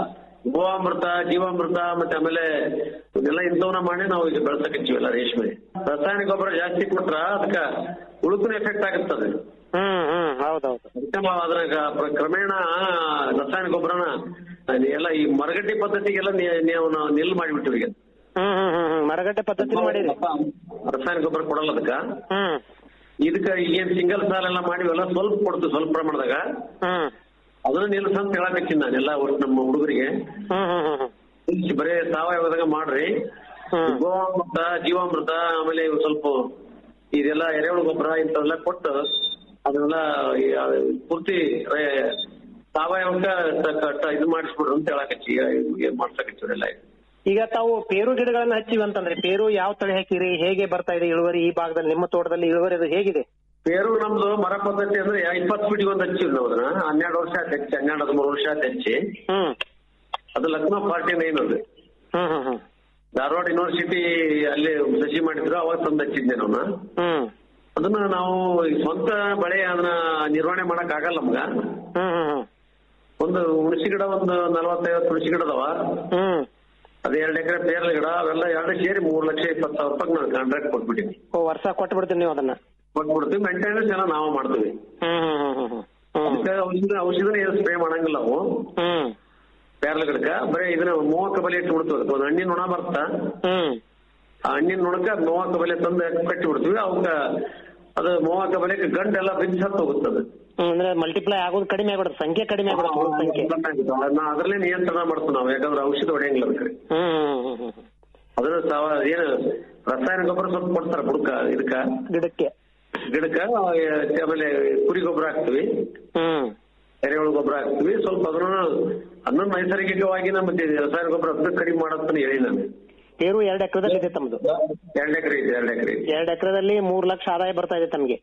ಗೋವಾಮೃತ ಜೀವಾಮೃತ ಮತ್ತೆ ಆಮೇಲೆ ಇದೆಲ್ಲ ಇಂಥವನ್ನ ಮಾಡಿ ನಾವು ಈಗ ಬೆಳ್ಸಕತ್ತೀವಲ್ಲ ರೇಷ್ಮೆ ರಾಸಾಯನಿಕ ಗೊಬ್ಬರ ಜಾಸ್ತಿ ಕೊಟ್ರ ಅದಕ್ಕ ಉಳುಕಿನ ಎಫೆಕ್ಟ್ ಆಗುತ್ತದೆ ಹ್ಮ್ ಹ್ಮ್ ಹೌದೌದು ಅದಕ್ಕೆ ನಾವು ಅದ್ರಾಗ ಪ್ರ- ಕ್ರಮೇಣ ರಾಸಾಯನಿಕ ಗೊಬ್ಬರನ ಎಲ್ಲ ಈ ಮರಗಟ್ಟಿ ಪದ್ಧತಿಗೆಲ್ಲ ನೀ- ನೀವು ನಾವು ನಿಲ್ ಮಾಡಿಬಿಟ್ಟಿವಿ ಈಗ ಹ್ಮ್ ಹ್ಮ್ ಹ್ಮ್ ಹ್ಮ್ ಮರಗಟ್ಟೆ ಪದ್ಧತಿ ಮಾಡಿರಿ ರಾಸಾಯನಿಕ ಗೊಬ್ಬರ ಕೊಡಲ್ಲ ಅದಕ್ಕ ಹ್ಮ್ ಇದಕ್ಕ ಏನ್ ಸಿಂಗಲ್ ಸಾಲ್ ಎಲ್ಲ ಮಾಡಿವಲ್ಲ ಸ್ವಲ್ಪ ಕೊಡ್ತು ಸ್ವಲ್ಪ ಪ್ರಮಾಣದಾಗ ಹ್ಮ್ ಅದನ್ನ ನಿಲ್ಸ ಅಂತ ಹೇಳಕತ್ತೀನಿ ನಾನೆಲ್ಲ ಒಟ್ಟು ನಮ್ಮ ಹುಡುಗರಿಗೆ ಹ್ಮ್ ಹ್ಮ್ ಹ್ಮ್ ಹ್ಮ್ ಬರೇ ಸಾವಯವದಾಗ ಮಾಡ್ರಿ ಹ್ಮ್ ಗೋವಾಮೃತ ಜೀವಾಮೃತ ಆಮೇಲೆ ಇವು ಸ್ವಲ್ಪ ಇದೆಲ್ಲ ಎರೆಹುಳು ಗೊಬ್ಬರ ಇಂಥವೆಲ್ಲ ಕೊಟ್ಟು ಅದನ್ನೆಲ್ಲ ಈ ಆ ಪೂರ್ತಿ ರೇ- ಸಾವಯವಕ್ಕ ತ- ತ- ತ- ಇದು ಮಾಡಿಸ್ಬಿಡ್ರಿ ಅಂತ ಹೇಳಕಚ್ಚಿ ಮಾಡ್ಸಕಚ್ಚಿವರೆಲ್ಲ ಈಗ ತಾವು ಪೇರು ಗಿಡಗಳನ್ನ ಹಚ್ಚಿವಿ ಅಂತಂದ್ರೆ ಪೇರು ಯಾವ ತಳಿ ಹಾಕಿರಿ ಹೇಗೆ ಬರ್ತಾ ಇದೆ ಇಳುವರಿ ಈ ಭಾಗದಲ್ಲಿ ನಿಮ್ಮ ತೋಟದಲ್ಲಿ ಇಳುವರಿ ಅದು ಹೇಗಿದೆ ಪೇರು ನಮ್ದು ಮರ ಪದ್ಧತಿ ಅಂದ್ರೆ ಇಪ್ಪತ್ತು ಫೀಟಿಗೆ ಒಂದು ಹಚ್ಚಿವಿ ನಾವು ಅದನ್ನ ಹನ್ನೆರಡು ವರ್ಷ ಆಯ್ತು ಹಚ್ಚಿ ಹನ್ನೆರಡು ಹದಿಮೂರು ವರ್ಷ ಆಯ್ತು ಹಚ್ಚಿ ಹ್ಮ್ ಅದು ಲಕ್ನೋ ಫಾರ್ಟಿ ನೈನ್ ಅದು ಹ್ಮ್ ಹ್ಮ್ ಹ್ಮ್ ಧಾರವಾಡ ಯೂನಿವರ್ಸಿಟಿ ಅಲ್ಲಿ ಸಸಿ ಮಾಡಿದ್ರು ಅವಾಗ ತಂದು ಹಚ್ಚಿದ್ದೆ ನಾನು ಹ್ಮ್ ಅದನ್ನ ನಾವು ಈ ಸ್ವಂತ ಬೆಳೆ ಅದನ್ನ ನಿರ್ವಹಣೆ ಮಾಡಕ್ ಆಗಲ್ಲ ನಮ್ಗ ಹ್ಮ್ ಹ್ಮ್ ಒಂದು ಹುಣಸಿ ಗಿಡ ಒಂದು ನಲವತ್ತೈವತ್ತು ಹುಣಸಿ ಗಿಡ ಅದಾವ ಹ್ಮ್ ಅದ್ ಎರಡ್ ಎಕರೆ ಪೇರ್ಲ ಗಿಡ ಅವೆಲ್ಲ ಎರಡು ಸೇರಿ ಮೂರ್ ಲಕ್ಷ ಇಪ್ಪತ್ತು ಸಾವಿರ ರೂಪಾಯಿ ನಾನು ಕಾಂಟ್ರಾಕ್ಟ್ ಕೊಟ್ಬಿಟ್ಟಿನಿ ಓ ವರ್ಷ ಕೊಟ್ಟು ಬಿಡ್ತೀರಿ ನೀವು ಅದನ್ನ ಕೊಟ್ಬಿಡ್ತೀವಿ ಮೇಂಟೆನೆನ್ಸ್ ಎಲ್ಲ ನಾವು ಮಾಡ್ತೀವಿ ಹ್ಮ್ ಹ್ಮ್ ಹ್ಮ್ ಹ್ಮ್ ಹ್ಮ್ ಅದಕ್ಕೆ ಔಷಧ ಔಷಧಿನ ಏನು ಸ್ಪ್ರೇ ಮಾಡಂಗಿಲ್ಲ ನಾವು ಹ್ಮ್ ಪೇರ್ಲ ಗಿಡಕ್ಕ ಬರೀ ಇದನ್ನ ಮೂವತ್ತು ಬಲೆ ಇಟ್ಟು ಬಿಡ್ತೀವಿ ಅದಕ್ಕೆ ಒಂದು ಹಣ್ಣಿನ ನೊಣ ಬರ್ತಾ ಹ್ಮ್ ಆ ಹಣ್ಣಿನ ನೊಣಕ್ಕ ಮೂವತ್ತು ಬಲೆ ತಂದು ಕಟ್ಟಿ ಬಿಡ್ತೀವಿ ಅವಕ್ಕ ಅದು ಮೂವತ್ತು ಬಲೆಗೆ ಗಂಟೆಲ್ಲ ಬಿದ್ದು ಸತ್ತು ಹೋಗುತ್ತೆ ಅದು ಹ್ಮ್, ಅಂದ್ರೆ ಮಲ್ಟಿಪ್ಲೈ ಆಗೋದು ಕಡಿಮೆ ಆಗ್ಬಿಡುತ್ತೆ ಸಂಖ್ಯೆ ಕಡಿಮೆ ಆಗ್ಬಿಡುತ್ತೆ ಹುಳ ಸಂಖ್ಯೆ ಅದನ್ನ ಅದ್ರಲ್ಲೇ ನಿಯಂತ್ರಣ ಮಾಡ್ತೀವಿ ನಾವು ಯಾಕಂದ್ರೆ ಔಷಧ ಹೊಡೆಯಂಗಿಲ್ಲ ಅದಕ್ಕೆ ಹ್ಮ್ ಹ್ಮ್ ಹ್ಮ್ ಹ್ಮ್ ಹ್ಮ್. ಅದ್ರ ಸಾವ ಏನು ರಾಸಾಯನಿಕ ಗೊಬ್ಬರ ಸ್ವಲ್ಪ ಕೊಡ್ತಾರ ಬುಡಕ ಇದಕ್ಕ ಗಿಡಕ್ಕೆ ಗಿಡಕ್ಕ ಆಮೇಲೆ ಕುರಿ ಗೊಬ್ಬರ ಹಾಕ್ತಿವಿ ಹ್ಮ್ ಎರೆಹುಳು ಗೊಬ್ಬರ ಹಾಕ್ತಿವಿ ಸ್ವಲ್ಪ ಅದನ್ನ ಅದನ್ನ ನೈಸರ್ಗಿಕವಾಗಿ ನಮ್ಮ ರಾಸಾಯನಿಕ ಗೊಬ್ಬರ ಅದಕ್ಕೆ ಕಡಿಮೆ ಮಾಡತ್ತಂತ ಹೇಳಿ ನಾನು ಪೇರು ಎರಡ್ ಎಕರೆದಲ್ಲಿ ಇದೆ ತಮ್ಮದು ಎರಡ್ ಎಕರೆ ಇದೆ ಎರಡ್ ಎಕರೆ ಇದೆ ಎರಡ್ ಎಕರೆದಲ್ಲಿ ಮೂರ್ ಲಕ್ಷ ಆದಾಯ ಬರ್ತಾ ಇದೆ ತಮಗೆ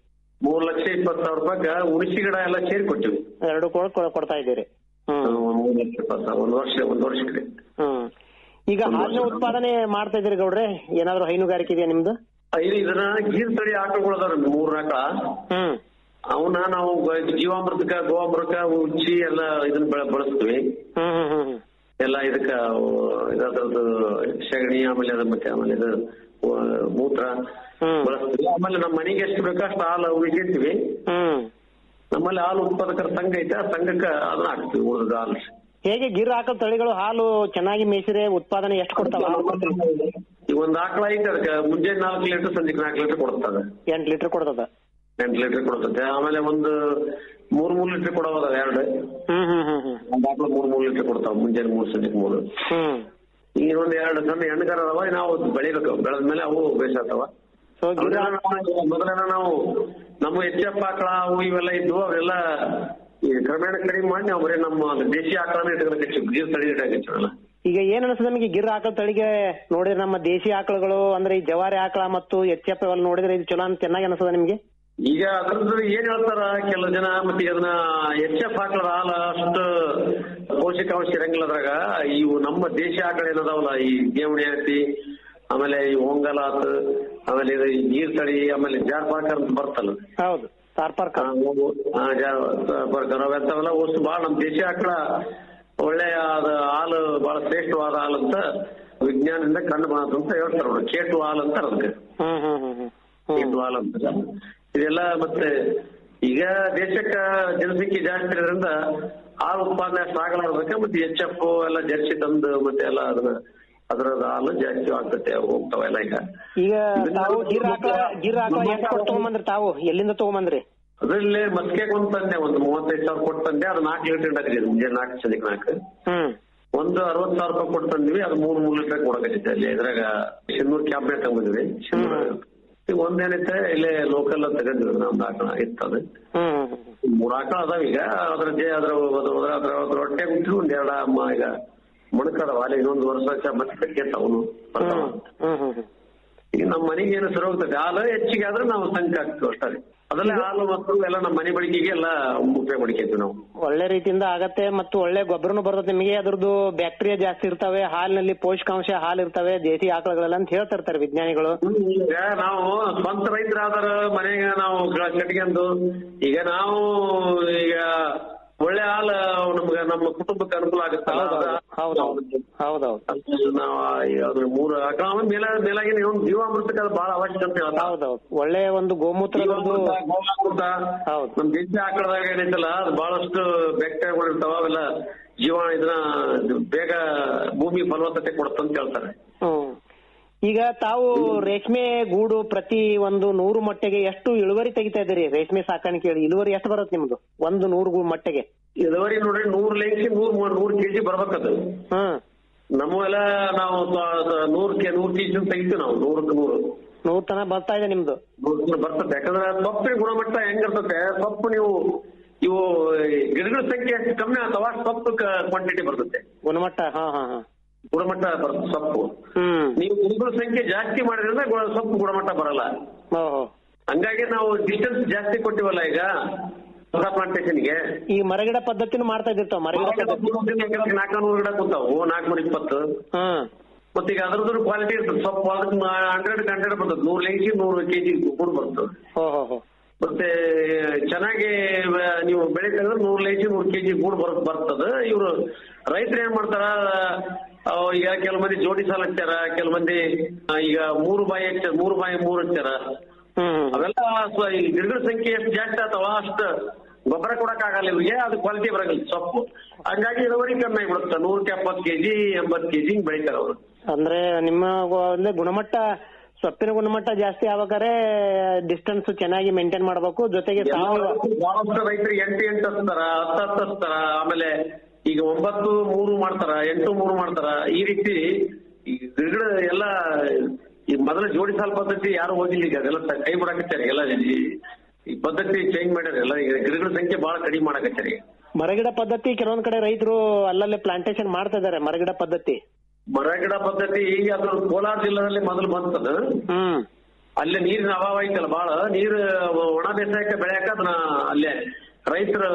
ಮೂರ್ ಲಕ್ಷ ಇಪ್ಪತ್ತು ಸಾವಿರ ರೂಪಾಯಿ ಉಳಿಸಿ ಗಿಡ ಎಲ್ಲ ಸೇರಿ ಕೊಟ್ಟಿವಿ ಎರಡು ಕೂಡ ಕೊ- ಕೊಡ್ತಾ ಇದ್ದೀರಿ ಹ್ಮ್ ಮೂರ್ ಲಕ್ಷ ಇಪ್ಪತ್ತು ಸಾವಿರ ಒಂದ್ ವರ್ಷ ಒಂದ್ ವರ್ಷಕ್ಕೆ ಹ್ಮ್ ಈಗ ಹಾಲಿನ ಉತ್ಪಾದನೆ ಮಾಡ್ತಾ ಇದ್ದೀರಿ ಗೌಡ್ರೆ ಏನಾದ್ರು ಹೈನುಗಾರಿಕೆ ಇದೆಯಾ ನಿಮ್ದು ಇಲ್ಲಿ ಇದನ್ನ ಗೀರ್ ತಳಿ ಆಕಳುಗಳು ಅದಾವ್ರಿ ಮೂರ್ ನಾಲ್ಕ ಹ್ಮ್ ಅವನ್ನ ನಾವು ಗ- ಜೀವಾಮೃತಕ್ಕ ಗೋವಾಮೃತ ಉಚ್ಚಿ ಎಲ್ಲ ಇದನ್ನ ಬೆಳ- ಬಳಸ್ತೀವಿ ಹ್ಮ್ ಹ್ಮ್ ಹ್ಮ್ ಹ್ಮ್ ಎಲ್ಲ ಇದಕ್ಕ ಇದ್ರದ್ದು ಸಗಣಿ ಆಮೇಲೆ ಅದ್ರ ಮತ್ತೆ ಆಮೇಲೆ ಇದು ಆ, ಮೂತ್ರ ಹ್ಮ್. ಬಳಸ್ತೀವಿ ಆಮೇಲೆ ನಮ್ಮ ಮನೆಗೆ ಎಷ್ಟು ಬೇಕೋ ಅಷ್ಟು ಹಾಲು ಉಳಿಸಿರ್ತೀವಿ ಹ್ಮ್ ನಮ್ಮಲ್ಲಿ ಹಾಲು ಉತ್ಪಾದಕರ ಸಂಘ ಐತೆ ಆ ಸಂಘಕ್ಕೆ ಅದನ್ನ ಹಾಕ್ತಿವಿ ಉಳಿದ ಹಾಲು ಹೇಗೆ ಗಿರ್ ಹಾಕೋ ತಳಿಗಳು ಹಾಲು ಚೆನ್ನಾಗಿ ಮೇಯಿಸಿದ್ರೆ ಉತ್ಪಾದನೆ ಎಷ್ಟು ಕೊಡ್ತಾವ ಈಗ ಒಂದ್ ಆಕಳ ಐತೆ ಅದಕ್ಕೆ ಮುಂಜಾನೆ ನಾಲ್ಕು ಲೀಟರ್ ಸಂಜೆ ನಾಲ್ಕು ಲೀಟರ್ ಕೊಡ್ತದ ಎಂಟ್ ಲೀಟರ್ ಕೊಡ್ತದ ಎಂಟು ಲೀಟರ್ ಕೊಡ್ತದೆ ಆಮೇಲೆ ಒಂದು ಮೂರ್ ಮೂರ್ ಲೀಟರ್ ಕೊಡೋದ ಎರಡು ಹ್ಮ್ ಹ್ಮ್ ಹ್ಮ್ ಹ್ಮ್ ಒಂದ್ ಆಕಳ ಮೂರ್ ಮೂರ್ ಲೀಟರ್ ಕೊಡ್ತಾವ ಮುಂಜಾನೆ ಮೂರ್ ಸಂಜೆ ಮೂರು ಹ್ಮ್ ಈಗ ಒಂದ್ ಎರಡು ಸಣ್ಣ ಹೆಣ್ಗಾರ ಅದಾವ ನಾವು ಬೆಳಿಬೇಕು ಬೆಳೆದ್ಮೇಲೆ ಅವು ಬೇಸಾಗ್ತಾವ ಸೊ ಗಿರ್ ಮೊದಲೇನ ನಾವು ನಮ್ಮ ಎಚ್ ಎಫ್ ಆಕಳ ಅವು ಇವೆಲ್ಲ ಇದ್ವು ಅವೆಲ್ಲ ಈ ಕ್ರಮೇಣ ಕಡಿಮೆ ಮಾಡಿ ನಾವು ಬರೀ ನಮ್ಮ ದೇಶಿ ಆಕಳನ ಇಟ್ಕೊಳಕ್ಕೆ ಗೀರ್ ತಳಿ ಇಟ್ಟಾಕಿಲ್ಲ ಈಗ ಏನ್ ಅನ್ಸುತ್ತೆ ನಮಗೆ ಗಿರ್ ಆಕಳ ತಳಿಗೆ ನೋಡಿದ್ರೆ ನಮ್ಮ ದೇಶಿ ಆಕಳುಗಳು ಅಂದ್ರೆ ಈ ಜವಾರಿ ಆಕಳ ಮತ್ತು ಎಚ್ ಎಫ್ ಅವೆಲ್ಲ ನೋಡಿದ್ರೆ ಇದು ಚಲೋ ಅಂತ ಚೆನ್ನಾಗಿ ಅನ್ಸದ ನಿಮ್ಗೆ ಈಗ ಅದ್ರದ್ದು ಏನ್ ಹೇಳ್ತಾರ ಕೆಲವು ಜನ ಮತ್ತೆ ಈಗ ಅದನ್ನ ಎಚ್ ಎಫ್ ಹಾಕ್ಲದ ಹಾಲ ಅಷ್ಟು ಪೌಷ್ಟಿಕಾಂಶ ಇರಂಗಿಲ್ಲ ಅದ್ರಾಗ ಇವು ನಮ್ಮ ದೇಶಿ ಆಕಳ ಏನದಾವಲ್ಲ ಈ ಗೇವಣಿ ಆತಿ ಆಮೇಲೆ ಈ ಹೊಂಗಲ ಆತು ಆಮೇಲೆ ಇದು ಈ ನೀರ್ ತಳಿ ಆಮೇಲೆ ಜಾರ್ ಪಾಕರ್ ಅಂತ ಬರ್ತಲ್ಲ ಹೌದು ತಾರ್ಪಾರ್ಕ ಆ, ಅವು, ಆ, ಜಾರ್ ಪಾಕರ್ ಅವೆಂತವೆಲ್ಲ ವಸ್ತು ಬಾಳ ನಮ್ಮ ದೇಶಿ ಆಕಳ ಒಳ್ಳೆಯ ಅದ ಹಾಲು ಬಹಳ ಶ್ರೇಷ್ಠವಾದ ಹಾಲು ಅಂತ ವಿಜ್ಞಾನದಿಂದ ಕಂಡು ಬಂದಂತ ಅಂತ ಹೇಳ್ತಾರ ಅವ್ರು. ಕೇಟು ಹಾಲು ಅಂತ ಅದಕ್ಕೆ ಹ್ಮ್ ಹ್ಮ್ ಹ್ಮ್ ಹ್ಮ್ ಹ್ಮ್ ಇದು ಹಾಲು ಅಂತಾರ ಇದೆಲ್ಲ ಮತ್ತೆ ಈಗ ದೇಶಕ್ಕ ಜನಸಂಖ್ಯೆ ಜಾಸ್ತಿ ಇರೋದ್ರಿಂದ ಹಾಲು ಉತ್ಪಾದನೆ ಅಷ್ಟು ಆಗಲಾರ್ದಕ್ಕೆ ಮತ್ತೆ ಎಚ್ ಎಫ್ ಎಲ್ಲ ಜರ್ಸಿ ತಂದು ಮತ್ತೆ ಎಲ್ಲ ಅದನ್ನ ಅದ್ರದ್ದು ಹಾಲು ಜಾಸ್ತಿ ಆಗ್ತತೆ ಹೋಗ್ತಾವೆಲ್ಲ ಈಗ ಈಗ ತಾವು ಗಿರ್ ಆಕಳ ಗಿರ್ ಆಕಳ ಎಷ್ಟು ಕೊಟ್ಟು ತಗೊಂಬಂದ್ರಿ ತಾವು ಎಲ್ಲಿಂದ ತಗೊಂಬಂದ್ರಿ ಅದ್ರಲ್ಲಿ ಮಸ್ಕೆಗೆ ಒಂದ್ ತಂದೆ ಒಂದು ಮೂವತ್ತೈದು ಸಾವಿರ ಕೊಟ್ಟು ತಂದೆ ಅದು ನಾಲ್ಕು ಲೀಟರ್ ಹಾಕಿದೆ ಮುಂಜಾನೆ ನಾಲ್ಕು ಸಂಜೆಗೆ ನಾಲ್ಕು ಹ್ಮ್ ಒಂದು ಅರವತ್ತು ಸಾವಿರ ರೂಪಾಯಿ ಕೊಟ್ಟು ತಂದಿವಿ ಅದು ಮೂರ್ ಮೂರ್ ಲೀಟರ್ ಕೊಡಕತ್ತಿದ್ದೆ ಅಲ್ಲಿ ಇದ್ರಾಗ ಶಿನ್ನೂರ್ ಕ್ಯಾಬ್ನೆಟ್ ತಗೊಂಡಿದ್ವಿ ಶಿನ್ನೂರ್ ಈಗ ಒಂದೇನೈತೆ ಇಲ್ಲೇ ಲೋಕಲ್ ತಗೊಂಡಿದ್ರು ನಮ್ದು ಆಕಳ ಇತ್ತದು ಹ್ಮ್ ಹ್ಮ್ ಹ್ಮ್ ಮೂರ್ ಆಕಳ ಅದಾವ ಈಗ ಅದ್ರ ಜೆ ಅದ್ರ ಅದ್ರ ಅದ್ರ ಅದ್ರ ಹೊಟ್ಟೆ ಬಿಟ್ಟು ಒಂದ್ ಎರಡ ಅಮ್ಮ ಈಗ ಮೊಣಕದವ ಅಲ್ಲಿ ಇನ್ನೊಂದು ವರ್ಷ ಮತ್ತೆ ಕಟ್ಕೆತ್ತ ಅವನು ಹ್ಮ್ ಹ್ಮ್ ಹ್ಮ್ ಹ್ಮ್ ಈಗ ನಮ್ಮ ಮನೆಗೆ ಏನು ಸರಿ ಹೋಗ್ತದೆ ಹಾಲು ಹೆಚ್ಚಿಗೆ ಆದ್ರೆ ನಾವು ಸಂಖ್ಯೆ ಹಾಕ್ತೀವಿ ಅಷ್ಟೇ ಅದಲ್ಲೇ ಹಾಲು ಮತ್ತು ಎಲ್ಲ ನಮ್ಮ ಮನೆ ಬಳಕೆಗೆ ಎಲ್ಲ ಉಪಯೋಗ ಮಾಡ್ಕೊಂತೀವಿ ನಾವು ಒಳ್ಳೆ ರೀತಿಯಿಂದ ಆಗತ್ತೆ ಮತ್ತು ಒಳ್ಳೆ ಗೊಬ್ಬರನು ಬರ್ತದೆ ನಿಮಗೆ ಅದ್ರದ್ದು ಬ್ಯಾಕ್ಟೀರಿಯಾ ಜಾಸ್ತಿ ಇರ್ತವೆ ಹಾಲಿನಲ್ಲಿ ಪೋಷಕಾಂಶ ಹಾಲು ಇರ್ತವೆ ದೇಸಿ ಆಕಳಗಳೆಲ್ಲ ಅಂತ ಹೇಳ್ತಾ ಇರ್ತಾರೆ ವಿಜ್ಞಾನಿಗಳು ಈಗ ನಾವು ಸ್ವಂತ ರೈತರಾದರ ಮನೆಗೆ ನಾವು ಗ- ಕಟ್ಕೊಂಡು ಈಗ ನಾವು ಈಗ ಒಳ್ಳೆ ಹಾಲು ನಮ್ಗೆ ನಮ್ಮ ಕುಟುಂಬಕ್ಕೆ ಅನುಕೂಲ ಆಗುತ್ತಲ್ಲ ಹೌದೌದು ಹೌದೌದು ಹೌದೌದು ಅದು ನಾವು ಈಗ ಅದ್ರ ಮೂರು ಆಕಳ ಆಮೇಲೆ ಮೇಲ ಮೇಲಾಗಿ ನೀವು ಜೀವಾಮೃತಕ್ಕೆ ಅದು ಬಹಳ ಅವಶ್ಯಕ ಅಂತ ಹೇಳ್ತಾರೆ ಹೌದೌದು ಒಳ್ಳೆ ಒಂದು ಗೋಮೂತ್ರದ್ದು ಗೋಮಾಮೃತ ಹೌದು. ನಮ್ ದೇಶ ಆಕಳದಾಗ ಏನೈತಲ್ಲ ಅದು ಬಹಳಷ್ಟು ಬ್ಯಾಕ್ಟೀರಿಯಾಗಳು ಇರ್ತಾವ ಅವೆಲ್ಲ ಜೀವ ಇದನ್ನ ಇದು ಬೇಗ ಭೂಮಿ ಫಲವತ್ತತೆ ಕೊಡುತ್ತಂತ ಹೇಳ್ತಾರೆ ಹ್ಮ್ ಈಗ ತಾವು ರೇಷ್ಮೆ ಗೂಡು ಪ್ರತಿ ಒಂದು ನೂರು ಮೊಟ್ಟೆಗೆ ಎಷ್ಟು ಇಳುವರಿ ತೆಗಿತಾ ಇದ್ದೀರಿ ರೇಷ್ಮೆ ಸಾಕಾಣಿಕೆ ಇಳುವರಿ ಎಷ್ಟು ಬರುತ್ತೆ ನಿಮ್ದು ಒಂದು ನೂರು ಗು- ಮೊಟ್ಟೆಗೆ ಇಳುವರಿ ನೋಡ್ರಿ ನೂರ್ ಲೇಖಿ ನೂರ್ ನೂರ್ ಕೆಜಿ ಬರ್ಬೇಕದು ಹ್ಮ್ ನಮ್ಮವೆಲ್ಲ ನಾವು ಸ- ಸ- ನೂರ್ ಕೆ ನೂರ್ ಕೆಜಿ ತೆಗಿತೀವಿ ನಾವು ನೂರಕ್ಕೆ ನೂರು ನೂರ್ ತನ ಬರ್ತಾ ಇದೆ ನಿಮ್ದು ನೂರ್ ಕೆ ಬರ್ತದೆ ಯಾಕಂದ್ರೆ ಸೊಪ್ಪಿನ ಗುಣಮಟ್ಟ ಹೆಂಗಿರ್ತದೆ ಸೊಪ್ಪು ನೀವು ಇವು ಗಿಡಗಳ ಸಂಖ್ಯೆ ಎಷ್ಟು ಕಮ್ಮಿ ಆಗ್ತಾವ ಅಷ್ಟು ಸೊಪ್ಪು ಕ್ವಾಂಟಿಟಿ ಬರ್ತದೆ ಗುಣಮಟ್ಟ ಹಾ ಹಾ ಹಾ ಗುಣಮಟ್ಟ ಬರ್ತದೆ ಸೊಪ್ಪು ಹ್ಮ್ ನೀವು ಗಿಡಗಳ ಸಂಖ್ಯೆ ಜಾಸ್ತಿ ಮಾಡಿದ್ರೆ ಗು- ಸೊಪ್ಪು ಗುಣಮಟ್ಟ ಬರಲ್ಲ ಓಹೋ ಹಂಗಾಗಿ ನಾವು ಡಿಸ್ಟೆನ್ಸ್ ಜಾಸ್ತಿ ಕೊಟ್ಟಿವಲ್ಲ ಈಗ ಹೊಸ ಪ್ಲಾಂಟೇಶನ್ಗೆ ಈ ಮರಗಿಡ ಪದ್ಧತಿನೂ ಮಾಡ್ತಾ ಇದ್ದಿರ್ತಾವ ಮರಗಿಡ ಪದ್ಧತಿ ನಾಲ್ಕನೂರು ಗಿಡ ಕೂತಾವು ನಾಲ್ಕನೂರ ಇಪ್ಪತ್ತು ಹ್ಮ್ ಮತ್ತೆ ಈಗ ಅದ್ರದ್ದು ಕ್ವಾಲಿಟಿ ಇರ್ತದೆ ಸೊಪ್ಪು ಅದಕ್ಕೆ ಹಂಡ್ರೆಡ್ ಹಂಡ್ರೆಡ್ ಬರ್ತದೆ ನೂರ್ ಲೆಂಗಿ ನೂರು ಕೆಜಿ ಕೂಡ ಬರ್ತದೆ ಹೋ ಹೋ ಹೋ ಮತ್ತೆ ಚೆನ್ನಾಗಿ ವ- ನೀವು ಬೆಳಿತಂದ್ರೆ ನೂರ್ ಲೆಂಗಿ ನೂರ್ ಕೆಜಿ ಗೂಡು ಬರ್ ಬರ್ತದ ಇವ್ರು ರೈತರು ಏನ್ ಮಾಡ್ತಾರ ಆ, ಈಗ ಕೆಲವು ಮಂದಿ ಜೋಡಿ ಸಾಲ ಹಚ್ಚಾರ ಕೆಲವು ಮಂದಿ ಆ, ಈಗ ಮೂರು ಬಾಯಿ ಹಚ್ಚಾರ ಮೂರು ಬಾಯಿ ಮೂರು ಹಚ್ಚಾರ ಹ್ಮ್ ಹ್ಮ್ ಅವೆಲ್ಲ ಸ್ವ- ಈ ಗಿಡಗಳ ಸಂಖ್ಯೆ ಎಷ್ಟು ಜಾಸ್ತಿ ಆಗ್ತಾವ ಅಷ್ಟು ಗೊಬ್ಬರ ಕೊಡಕ್ ಆಗಲ್ಲ ಇವ್ರಿಗೆ ಅದು ಕ್ವಾಲಿಟಿ ಬರಂಗಿಲ್ಲ ಸೊಪ್ಪು ಹಂಗಾಗಿ ಇಳುವರಿ ಕಮ್ಮಿ ಆಗ್ಬಿಡುತ್ತೆ ನೂರಕ್ಕೆ ಎಪ್ಪತ್ತು ಕೆಜಿ ಎಂಬತ್ತು ಕೆಜಿ ಹಿಂಗ್ ಬೆಳಿತಾರ ಅವರು ಅಂದ್ರೆ ನಿಮ್ಮ ಗು- ಅಂದ್ರೆ ಗುಣಮಟ್ಟ ಸೊಪ್ಪಿನ ಗುಣಮಟ್ಟ ಜಾಸ್ತಿ ಆಗ್ಬೇಕಾದ್ರೆ ಡಿಸ್ಟೆನ್ಸ್ ಚೆನ್ನಾಗಿ ಮೇಂಟೈನ್ ಮಾಡ್ಬೇಕು ಜೊತೆಗೆ ಸಾವಯವ ಬಹಳಷ್ಟು ರೈತರಿಗೆ ಎಂಟು ಎಂಟು ಹಚ್ತಾರ ಹತ್ತು ಹತ್ತು ಹಚ್ತಾರ ಆಮೇಲೆ ಈಗ ಒಂಬತ್ತು ಮೂರು ಮಾಡ್ತಾರ ಎಂಟು ಮೂರು ಮಾಡ್ತಾರ ಈ ರೀತಿ ಈ ಗಿಡಗಳ ಎಲ್ಲ ಈ ಮೊದಲ ಜೋಡಿ ಸಾಲ ಪದ್ಧತಿ ಯಾರು ಹೋಗಿಲ್ಲ ಈಗ ಅದೆಲ್ಲ ತ- ಕೈ ಬಿಡಕತ್ತಾರೆ ಎಲ್ಲ ಈ- ಈ ಪದ್ಧತಿ ಚೇಂಜ್ ಮಾಡ್ಯಾರ ಎಲ್ಲ ಈಗ ಗಿಡಗಳ ಸಂಖ್ಯೆ ಬಹಳ ಕಡಿಮೆ ಮಾಡಕತ್ತಾರೆ ಈಗ ಮರಗಿಡ ಪದ್ಧತಿ ಕೆಲವೊಂದ್ ಕಡೆ ರೈತರು ಅಲ್ಲಲ್ಲೇ ಪ್ಲಾಂಟೇಶನ್ ಮಾಡ್ತಾ ಇದಾರೆ ಮರಗಿಡ ಪದ್ಧತಿ ಮರ ಗಿಡ ಪದ್ಧತಿ ಈಗ ಅದ್ರ ಕೋಲಾರ ಜಿಲ್ಲೆಯಲ್ಲಿ ಮೊದಲು ಬಂತದ ಹ್ಮ್ ಅಲ್ಲೇ ನೀರಿನ ಅಭಾವ ಐತಲ್ಲ ಬಾಳ ನೀರು ಒಣ ಬೇಸಾಯಕ್ಕೆ ಬೆಳೆಯಕ ಅದನ್ನ ಅಲ್ಲೇ ರೈತರು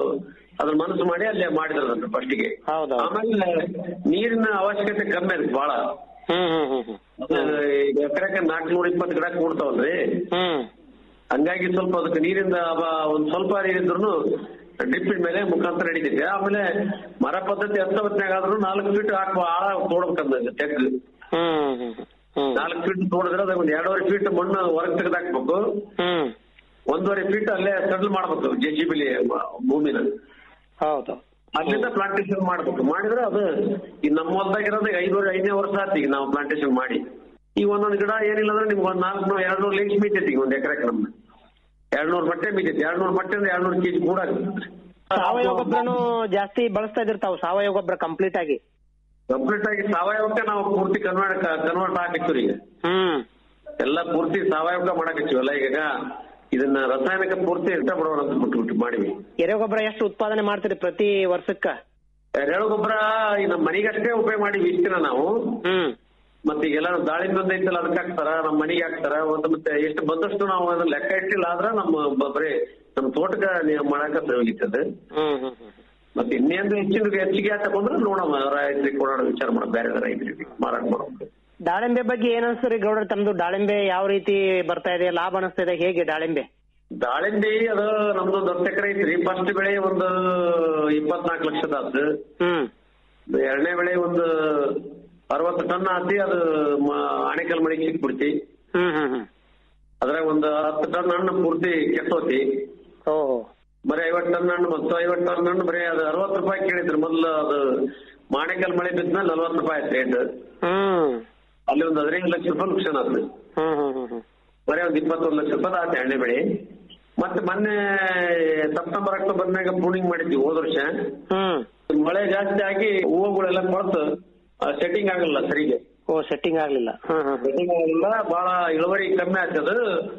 ಅದ್ರ ಮನಸ್ಸು ಮಾಡಿ ಅಲ್ಲೇ ಮಾಡಿದ್ರು ಅದನ್ನ ಫಸ್ಟಿಗೆ ಹೌದೌದು. ಆಮೇಲೆ ನೀರಿನ ಅವಶ್ಯಕತೆ ಕಮ್ಮಿ ಅದಕ್ಕೆ ಬಾಳ ಹ್ಮ್ ಹ್ಮ್ ಹ್ಮ್ ಹ್ಮ್ ಎಕರೆಗೆ ನಾಲ್ಕನೂರ ಇಪ್ಪತ್ತು ಗಿಡ ಕೂಡ್ತಾವಲ್ರಿ ಹ್ಮ್ ಹಂಗಾಗಿ ಸ್ವಲ್ಪ ಅದಕ್ಕೆ ನೀರಿಂದ ಅವ- ಒಂದ್ ಸ್ವಲ್ಪ ನೀರಿದ್ರು ಡ್ರಿಪ್ಪಿನ ಮೇಲೆ ಮುಖಾಂತರ ನಡೀತಿದೆ ಆಮೇಲೆ ಮರ ಪದ್ಧತಿ ಹತ್ತೊಂಬತ್ತನಾಗ ಆದ್ರೂ ನಾಲ್ಕು ಫೀಟ್ ಹಾಕುವ ಆಳ ತೋಡ್ಬೇಕಂದ ತೆಗ್ ಹ್ಮ್ ಹ್ಮ್ ಹ್ಮ್ ನಾಲ್ಕು ಫೀಟ್ ತೋಡಿದ್ರೆ ಅದಾಗ ಒಂದ್ ಎರಡೂವರೆ ಫೀಟ್ ಮಣ್ಣು ಹೊರಗೆ ತೆಗೆದಾಕ್ಬೇಕು ಹ್ಮ್ ಒಂದೂವರೆ ಫೀಟ್ ಅಲ್ಲೇ ಸೆಟಲ್ ಮಾಡ್ಬೇಕು ಜೆ ಸಿ ಬಿಲಿ ಭೂಮಿನ ಹೌದು ಅಲ್ಲಿಂದ ಪ್ಲಾಂಟೇಶನ್ ಮಾಡ್ಬೇಕು ಮಾಡಿದ್ರೆ ಅದು ಈ ನಮ್ಮ ಹೊಲ್ದಾಗಿರೋದು ಐದೂವರೆ ಐದನೇ ವರ್ಷ ಆಯ್ತು ಈಗ ನಾವು ಪ್ಲಾಂಟೇಶನ್ ಮಾಡಿ ಈಗ ಒಂದೊಂದು ಗಿಡ ಏನಿಲ್ಲ ಅಂದ್ರೆ ನಿಮ್ಗೆ ಒಂದ್ ನಾಲ್ಕು ನೂರು ಎರಡು ನೂರು ಲಿಂಕ್ಸ್ ಮೀತೈತಿ ಈಗ ಒಂದ್ ಎಕರೆಗೆ ನಮ್ದು ಎರಡ್ ನೂರು ಮಟ್ಟೆ ಮೀತೈತಿ ಎರಡ್ ನೂರು ಮಟ್ಟೆ ಅಂದ್ರೆ ಎರಡ್ ನೂರು ಕೆಜಿ ಕೂಡ ಸಾವಯವ ಗೊಬ್ಬರನು ಜಾಸ್ತಿ ಬಳಸ್ತಾ ಇದ್ರಿ ತಾವು ಸಾವಯವ ಗೊಬ್ಬರ ಕಂಪ್ಲೀಟ್ ಆಗಿ ಕಂಪ್ಲೀಟ್ ಆಗಿ ಸಾವಯವಕ್ಕೆ ನಾವು ಪೂರ್ತಿ ಕನ್ವರ್ಟ್ ಕನ್ವರ್ಟ್ ಹಾಕಿರ್ತೀವಿ ಈಗ ಹ್ಮ್ ಎಲ್ಲ ಪೂರ್ತಿ ಸಾವಯವಕ್ಕೆ ಮಾಡಕತ್ತೀವಲ್ಲ ಈಗ ಇದನ್ನ ರಾಸಾಯನಿಕ ಪೂರ್ತಿ ಇಷ್ಟಪಡೋಣ ಅಂತ ಬಿಟ್ಬಿಟ್ಟು ಮಾಡಿವಿ ಎರೆಗೊಬ್ಬರ ಎಷ್ಟು ಉತ್ಪಾದನೆ ಮಾಡ್ತೀರಿ ಪ್ರತಿ ವರ್ಷಕ್ಕ ಎರೆಹುಳ ಗೊಬ್ಬರ ಈ ನಮ್ಮ ಮನೆಗಷ್ಟೇ ಉಪಯೋಗ ಮಾಡಿವಿ ಇಷ್ಟ ದಿನ ನಾವು ಹ್ಮ್ ಮತ್ತೆ ಈಗೆಲ್ಲ ದಾಳಿಂಬೆ ಒಂದ್ ಐತಲ್ಲ ಅದಕ್ಕೆ ಹಾಕ್ತಾರ ನಮ್ಮ ಮನೆಗೆ ಹಾಕ್ತಾರ ಒಂದು ಮತ್ತೆ ಎಷ್ಟು ಬಂದಷ್ಟು ನಾವು ಅದನ್ನ ಲೆಕ್ಕ ಇಟ್ಟಿಲ್ಲ ಆದ್ರೆ ನಮ್ಮ ಬ- ಬರೀ ನಮ್ಮ ತೋಟಕ್ಕೆ ನೀವು ಮಾಡಾಕ ಹೋಗಿತ್ತದ ಹ್ಮ್ ಹ್ಮ್ ಹ್ಮ್ ಮತ್ತೆ ಇನ್ನೇನು ಹೆಚ್ಚಿನ ಹೆಚ್ಚಿಗೆ ಆತ ಬಂದ್ರೆ ನೋಡೋಣ ರೈತರಿಗೆ ಕೊಡೋಣ ವಿಚಾರ ಮಾಡೋಣ ಬೇರೆ ರೈತರಿಗೆ ಮಾರಾಟ ಮಾಡೋಣ ದಾಳಿಂಬೆ ಬಗ್ಗೆ ಏನ್ ಅನ್ಸ್ತರಿ ಗೌಡ್ರ ತಮ್ದು ದಾಳಿಂಬೆ ಯಾವ ರೀತಿ ಬರ್ತಾ ಇದೆ ಲಾಭ ಅನಿಸ್ತಾ ಇದೆ ಹೇಗೆ ದಾಳಿಂಬೆ ದಾಳಿಂಬೆ ಅದು ನಮ್ದೊಂದು ಹತ್ತು ಎಕರೆ ಐತ್ರಿ ಫಸ್ಟ್ ಬೆಳೆ ಒಂದು ಇಪ್ಪತ್ನಾಲ್ಕು ಲಕ್ಷದ ಆತು ಹ್ಮ್ ಎರಡನೇ ಬೆಳೆ ಒಂದು ಅರವತ್ತು ಟನ್ ಆತಿ ಅದು ಮ- ಆಣೆಕಲ್ ಮಳಿಗೆ ಸಿಕ್ಬಿಡ್ತಿ ಹ್ಮ್ ಹ್ಮ್ ಹ್ಮ್ ಅದ್ರಾಗ ಒಂದು ಹತ್ತು ಟನ್ ಹಣ್ಣು ಪೂರ್ತಿ ಕೆಟ್ಟೋತಿ ಓ ಬರೀ ಐವತ್ತು ಟನ್ ಹಣ್ಣು ಮತ್ತು ಐವತ್ತು ಟನ್ ಹಣ್ಣು ಬರೀ ಅದು ಅರವತ್ತು ರೂಪಾಯಿ ಕೇಳಿದ್ರು ಮೊದ್ಲು ಅದು ಮಾಣೆಕಲ್ ಮಳೆ ಬಿದ್ಮೇಲೆ ನಲ್ವತ್ತು ರೂಪಾಯಿ ಆಯ್ತು ರೇಟ್ ಹ್ಮ್ ಅಲ್ಲಿ ಒಂದು ಹದಿನೈದು ಲಕ್ಷ ರೂಪಾಯಿ ನುಕ್ಸಾನ್ ಆಯ್ತು ಹ್ಮ್ ಹ್ಮ್ ಹ್ಮ್ ಹ್ಮ್ ಬರೀ ಒಂದು ಇಪ್ಪತ್ತೊಂದು ಲಕ್ಷ ರೂಪಾಯಿ ಆಯ್ತು ಎಣ್ಣೆ ಬೆಳೆ ಮತ್ತೆ ಮೊನ್ನೆ ಸೆಪ್ಟೆಂಬರ್ ಅಕ್ಟೋಬರ್ನಾಗ ಪ್ರೂನಿಂಗ್ ಮಾಡಿದ್ವಿ ಹೋದ ವರ್ಷ ಹ್ಮ್ ಮಳೆ ಜಾಸ್ತಿ ಆಗಿ ಹೂವುಗಳೆಲ್ಲ ಕೊಳತು ಸೆಟ್ಟಿಂಗ್ ಆಗಲ್ಲ ಸರಿಗೆ ಓ ಸೆಟ್ಟಿಂಗ್ ಆಗ್ಲಿಲ್ಲ ಹ್ಮ್ ಹ್ಮ್ ಸೆಟ್ಟಿಂಗ್ ಆಗಲ್ಲ ಬಹಳ ಇಳುವರಿ ಕಮ್ಮಿ ಆಗ್ತದ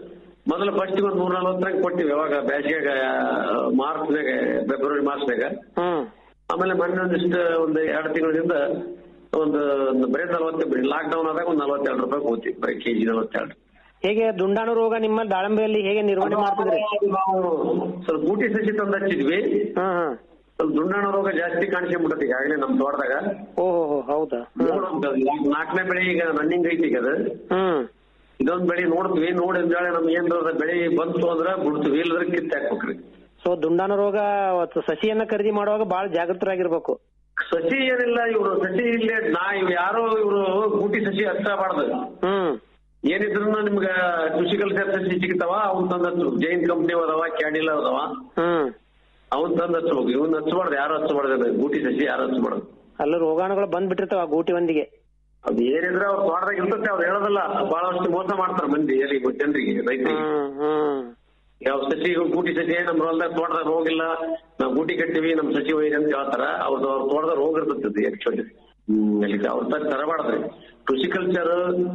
ಮೊದಲು ಫಸ್ಟ್ ಒಂದು ನೂರ ನಲ್ವತ್ತರಾಗ ಕೊಟ್ಟಿವಿ ಯಾವಾಗ ಬೇಸಿಗೆಗ ಮಾರ್ಚ್ನಾಗ ಫೆಬ್ರವರಿ ಮಾರ್ಚ್ನಾಗ ಹ್ಮ್ ಆಮೇಲೆ ಮೊನ್ನೆ ಒಂದಿಷ್ಟು ಒಂದು ಎರಡು ತಿಂಗಳಿಂದ ಒಂದು ಒಂದು ಬರೀ ನಲ್ವತ್ತು ಲಾಕ್ ಡೌನ್ ಆದಾಗ ಒಂದು ನಲ್ವತ್ತೆರಡು ರೂಪಾಯಿ ಹೋಗ್ತಿ ಬರೀ ಕೆಜಿ ನಲ್ವತ್ತೆರಡು ಹೇಗೆ ದುಂಡಾಣು ರೋಗ ನಿಮ್ಮ ದಾಳಿಂಬೆಯಲ್ಲಿ ಹೇಗೆ ನಿರ್ವಹಣೆ ಮಾಡ್ತಿದ್ರಿ ನಾವು ಸ್ವಲ್ಪ ಬೂಟಿ ಸಸಿ ತಂದು ಹಚ್ಚಿದ್ವಿ ಹ್ಮ್ ಹ್ಮ್ ಸ್ವಲ್ಪ ದುಂಡಾಣ ರೋಗ ಜಾಸ್ತಿ ಕಾಣಿಸ್ಕೊಂಡ್ಬಿಟ್ಟತಿ ಈಗಾಗಲೇ ನಮ್ಮ ತೋಟದಾಗ ಓಹೋ ಹೋ ಹೌದಾ ಹ್ಮ್ ನಾಲ್ಕನೇ ಬೆಳೆ ಈಗ ರನ್ನಿಂಗ್ ಐತಿ ಈಗ ಅದು ಹ್ಮ್ ಇದೊಂದ್ ಬೆಳೆ ನೋಡ್ತೀವಿ ನೋಡಿ ಅಂದೇಳಿ ನಮ್ಗೆ ಏನ್ರ ಬೆಳೆ ಬಂತು ಅಂದ್ರೆ ಬಿಡ್ತೀವಿ ಇಲ್ಲದ್ರೆ ಕಿತ್ತೆ ಹಾಕ್ಬೇಕ್ರಿ ಸೊ ದುಂಡಾಣು ರೋಗ ಅವತ್ತು ಸಸಿಯನ್ನ ಖರೀದಿ ಮಾಡುವಾಗ ಬಹಳ ಜಾಗೃತರಾಗಿರ್ಬೇಕು ಸಸಿ ಏನಿಲ್ಲ ಇವ್ರು ಸಸಿ ಇಲ್ಲೇ ನಾ ಇವ್ ಯಾರೋ ಇವ್ರು ಬೂಟಿ ಸಸಿ ಹಚ್ಚಬಾರ್ದು ಹ್ಮ್ ಏನಿದ್ರು ನಿಮ್ಗ ಕೃಷಿಕಲ್ಚರ್ ಸಸಿ ಸಿಗ್ತಾವ ಅವ್ನ್ ತಂದ್ ಹಚ್ಚು ಜೈನ್ ಕಂಪ್ನಿ ಅದಾವ ಕ್ಯಾಡಿಲ್ ಅದಾವ ಹ್ಮ್ ಅವ್ನ್ ತಂದ್ ಹಚ್ಬೇಕು ಇವ್ನ ಹಚ್ಚಬಾರ್ದು ಯಾರು ಹಚ್ಚಬಾರ್ದು ಬೂಟಿ ಸಸಿ ಯಾರು ಹಚ್ಚಬಾರ್ದು ಅಲ್ಲ ರೋಗಾಣುಗಳು ಬಂದ್ಬಿಟ್ಟಿರ್ತಾವ ಆ ಗೂಟಿ ಒಂದಿಗೆ ಅದ್ ಏನಿದ್ರೆ ಅವ್ರ ತೋಟದಾಗ ಇರ್ತೈತೆ ಅವ್ರು ಹೇಳೋದಲ್ಲ ಬಹಳಷ್ಟು ಮೋಸ ಮಾಡ್ತಾರ ಮಂದಿ ಎಲ್ಲಿ ಜನರಿಗೆ ರೈತರಿಗೆ ಹ್ಮ್ ಹ್ಮ್ ಯಾವ ಸಸಿ ಗೂಟಿ ಸಸಿ ನಮ್ಮ ಹೊಲ್ದಾಗ ತೋಟದಾಗ ರೋಗ ಇಲ್ಲ ನಾವು ಗೂಟಿ ಕಟ್ಟಿವಿ ನಮ್ ಸಸಿ ಒಯ್ರಿ ಅಂತ ಹೇಳ್ತಾರ ಅವ್ರದ್ದು ಅವ್ರ ತೋಟದಾಗ ರೋಗ ಇರ್ತೈತಿ ಆಕ್ಚುಲಿ ಹ್ಮ್ ಅಲ್ಲಿ ಅವ್ರ ತರ ತರಬಾರ್ದ್ರಿ ಕೃಷಿಕಲ್ಚರ್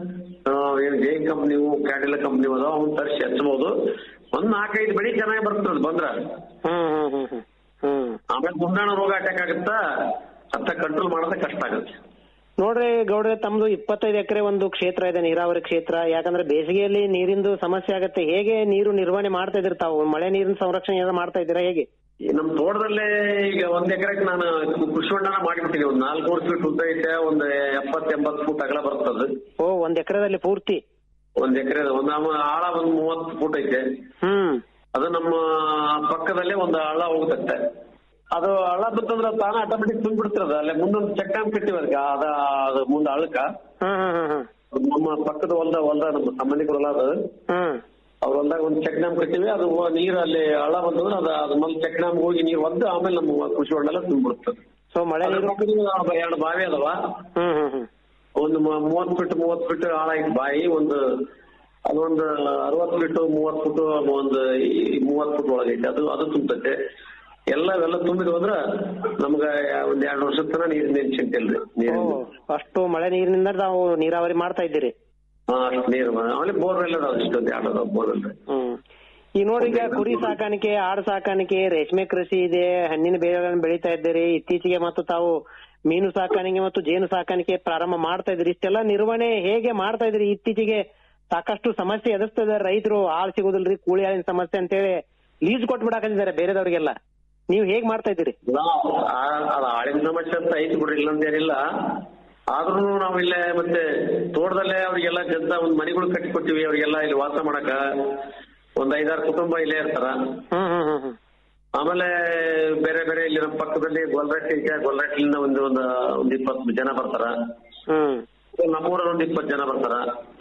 ಏನ್ ಜೈನ್ ಕಂಪ್ನಿವು ಕ್ಯಾಡಿಲ ಕಂಪ್ನಿ ಅದಾವ ಅವ್ನ ತರಿಸಿ ಹಚ್ಬಹುದು ಒಂದ್ ನಾಲ್ಕೈದು ಬೆಳಿ ಚೆನ್ನಾಗಿ ಬರ್ತದ ಬಂದ್ರ ಹ್ಮ್ ಹ್ಮ್ ಹ್ಮ್ ಹ್ಮ್ ಹ್ಮ್ ಆಮೇಲೆ ಗುಂಡಾಣ ರೋಗ ಅಟ್ಯಾಕ್ ಆಗುತ್ತಾ ಅತ್ತ ಕಂಟ್ರೋಲ್ ಮಾಡೋದೇ ಕಷ್ಟ ಆಗುತ್ತೆ ನೋಡ್ರಿ ಗೌಡ್ರೆ ತಮ್ದು ಇಪ್ಪತ್ತೈದು ಎಕರೆ ಒಂದು ಕ್ಷೇತ್ರ ಇದೆ ನೀರಾವರಿ ಕ್ಷೇತ್ರ ಯಾಕಂದ್ರೆ ಬೇಸಿಗೆಯಲ್ಲಿ ನೀರಿಂದು ಸಮಸ್ಯೆ ಆಗತ್ತೆ ಹೇಗೆ ನೀರು ನಿರ್ವಹಣೆ ಮಾಡ್ತಾ ಇದ್ದೀರಿ ತಾವು ಮಳೆ ನೀರಿನ ಸಂರಕ್ಷಣೆ ಏನಾದ್ರು ಮಾಡ್ತಾ ಇದ್ದೀರಾ ಹೇಗೆ ಈ ನಮ್ ತೋಟದಲ್ಲೇ ಈಗ ಒಂದ್ ಎಕರೆಗೆ ನಾನು ಕೃಷಿ ಹೊಂಡನ ಮಾಡಿಬಿಡ್ತೀನಿ ಒಂದ್ ನಾಲ್ಕೂವರೆ ಫೀಟ್ ಉದ್ದ ಐತೆ ಒಂದ್ ಎಪ್ಪತ್ ಎಂಬತ್ ಫೂಟ್ ಅಗಲ ಬರ್ತದ ಓ ಒಂದ್ ಎಕರೆದಲ್ಲಿ ಪೂರ್ತಿ ಒಂದ್ ಎಕರೆ ಒಂದ್ ನಮ್ಮ ಆಳ ಒಂದ್ ಮೂವತ್ತು ಫೂಟ್ ಐತೆ ಹ್ಮ್ ಅದು ನಮ್ಮ ಪಕ್ಕದಲ್ಲೇ ಒಂದು ಹಳ್ಳ ಹೋಗುತ್ತಷ್ಟೆ ಅದು ಹಳ್ಳ ಬಿತ್ತಂದ್ರೆ ತಾನ ಆಟೋಮೆಟಿಕ್ ತುಂಬಿಡ್ತಿರದ ಅಲ್ಲೇ ಮುಂದೊಂದು ಚೆಕ್ ಡ್ಯಾಮ್ ಕಟ್ಟಿವಿ ಅದಕ್ಕೆ ಅದ ಅದು ಮುಂದೆ ಹಳ್ಳಕ್ಕ ಹ್ಮ್ ಹ್ಮ್ ಹ್ಮ್ ಹ್ಮ್ ನಮ್ಮ ಪಕ್ಕದ ಹೊಲ್ದ ಹೊಲ್ದ ನಮ್ಮ ಸಂಬಂಧಿಕರಲ್ಲ ಅದು ಹ್ಮ್ ಅವ್ರ ಹೊಲ್ದಾಗ ಒಂದು ಚೆಕ್ ಡ್ಯಾಮ್ ಕಟ್ಟಿವಿ ಅದು ಹೋ- ನೀರು ಅಲ್ಲಿ ಹಳ್ಳ ಬಂತಂದ್ರೆ ಅದು ಅದ್ ಮೊದಲು ಚೆಕ್ ಡ್ಯಾಮ್ ಹೋಗಿ ನೀರು ಒದ್ದು ಆಮೇಲೆ ನಮ್ಮ ಕೃಷಿ ಹೊಂಡೆಲ್ಲ ತುಂಬಿಡ್ತದೆ ಸೊ ಮಳೆ ಅದ್ರ ನೀರು ಪಕ್ಕದಲ್ಲಿ ಎರಡು ಬಾವಿ ಅದಾವ ಹ್ಮ್ ಹ್ಮ್ ಹ್ಮ್ ಒಂದು ಮ- ಮೂವತ್ತು ಫೀಟ್ ಮೂವತ್ತು ಫೀಟ್ ಆಳ ಐತಿ ಬಾಯಿ ಒಂದು ಅದೊಂದು ಅರವತ್ತು ಫೀಟ್ ಮೂವತ್ತು ಫುಟ್ ಒಂದು ಈ- ಮೂವತ್ತು ಫುಟ್ ಒಳಗೈತೆ ಅದು ಅದು ತುಂಬತೈತೆ ಎಲ್ಲ ಎಲ್ಲ ತುಂಬಿದ್ವು ಅಂದ್ರ ನಮ್ಗ ಒಂದ್ ಎರಡು ವರ್ಷದ ತನ ನೀರ್ ನೀರ್ ಚಿಂತೆ ಇಲ್ರಿ ಓ ನೀರಿನ ಅಷ್ಟು ಮಳೆ ನೀರಿನಿಂದ ನಾವು ನೀರಾವರಿ ಮಾಡ್ತಾ ಇದ್ದೀರಿ ಹಾ ಅಷ್ಟು ನೀರು ಆಮೇಲೆ ಬೋರ್ವೆಲ್ ಅದಾವ ಇಷ್ಟೊಂದು ಎರಡು ಅದಾವ ಬೋರ್ವೆಲ್ ಹ್ಮ್ ಈ ನೋಡಿ ಈಗ ಕುರಿ ಸಾಕಾಣಿಕೆ ಆಡು ಸಾಕಾಣಿಕೆ ರೇಷ್ಮೆ ಕೃಷಿ ಇದೆ ಹಣ್ಣಿನ ಬೇಳೆಗಳನ್ನು ಬೆಳೀತಾ ಇದ್ದೀರಿ ಇತ್ತೀಚೆಗೆ ಮತ್ತು ತಾವು ಮೀನು ಸಾಕಾಣಿಕೆ ಮತ್ತು ಜೇನು ಸಾಕಾಣಿಕೆ ಪ್ರಾರಂಭ ಮಾಡ್ತಾ ಇದ್ದೀರಿ ಇಷ್ಟೆಲ್ಲ ನಿರ್ವಹಣೆ ಹೇಗೆ ಮಾಡ್ತಾ ಇದ್ದೀರಿ ಇತ್ತೀಚೆಗೆ ಸಾಕಷ್ಟು ಸಮಸ್ಯೆ ಎದುರಿಸ್ತಿದ್ದಾರೆ ರೈತರು ಆಳ್ ಸಿಗೋದಿಲ್ರಿ ಕೂಲಿ ಆಳಿನ ಸಮಸ್ಯೆ ಅಂತೇಳಿ ಲೀಸ್ ಕೊಟ್ಬಿಡಾಕತ್ತಿದ್ದಾರೆ ಬೇರೆದವ್ರಿಗೆಲ್ಲ ನೀವ್ ಹೇಗ್ ಮಾಡ್ತಾ ಇದ್ದೀರಿ ಅದು ಆಳಿನ ಸಮಸ್ಯೆ ಅಂತ ಐತಿ ಬಿಡ್ರಿ ಇಲ್ಲ ಅಂತ ಏನಿಲ್ಲ ಆದ್ರೂ ನಾವು ಇಲ್ಲೇ ಮತ್ತೆ ತೋಟದಲ್ಲೇ ಅವ್ರಿಗೆಲ್ಲ ಜಂತ ಒಂದ್ ಮನೆಗಳು ಕಟ್ಟಿ ಕೊಟ್ಟಿವಿ ಅವ್ರಿಗೆಲ್ಲ ಇಲ್ಲಿ ವಾಸ ಮಾಡಕ ಒಂದ್ ಐದಾರು ಕುಟುಂಬ ಇಲ್ಲೇ ಇರ್ತಾರ ಹ್ಮ್ ಹ್ಮ್ ಹ್ಮ್ ಹ್ಮ್ ಆಮೇಲೆ ಬೇರೆ ಬೇರೆ ಇಲ್ಲಿ ನಮ್ಮ ಪಕ್ಕದಲ್ಲಿ ಗೊಲ್ರಟ್ಟಿ ಇದೆ ಗೊಲ್ರಟ್ಟಿಲಿಂದ ಒಂದು ಒಂದು ಒಂದ್ ಇಪ್ಪತ್ತು ಜನ ಬರ್ತಾರ ಹ್ಮ್ ನಮ್ಮೂರಲ್ಲಿ ಒಂದ್ ಇಪ್ಪತ್ತು ಜನ ಬರ್ತಾರ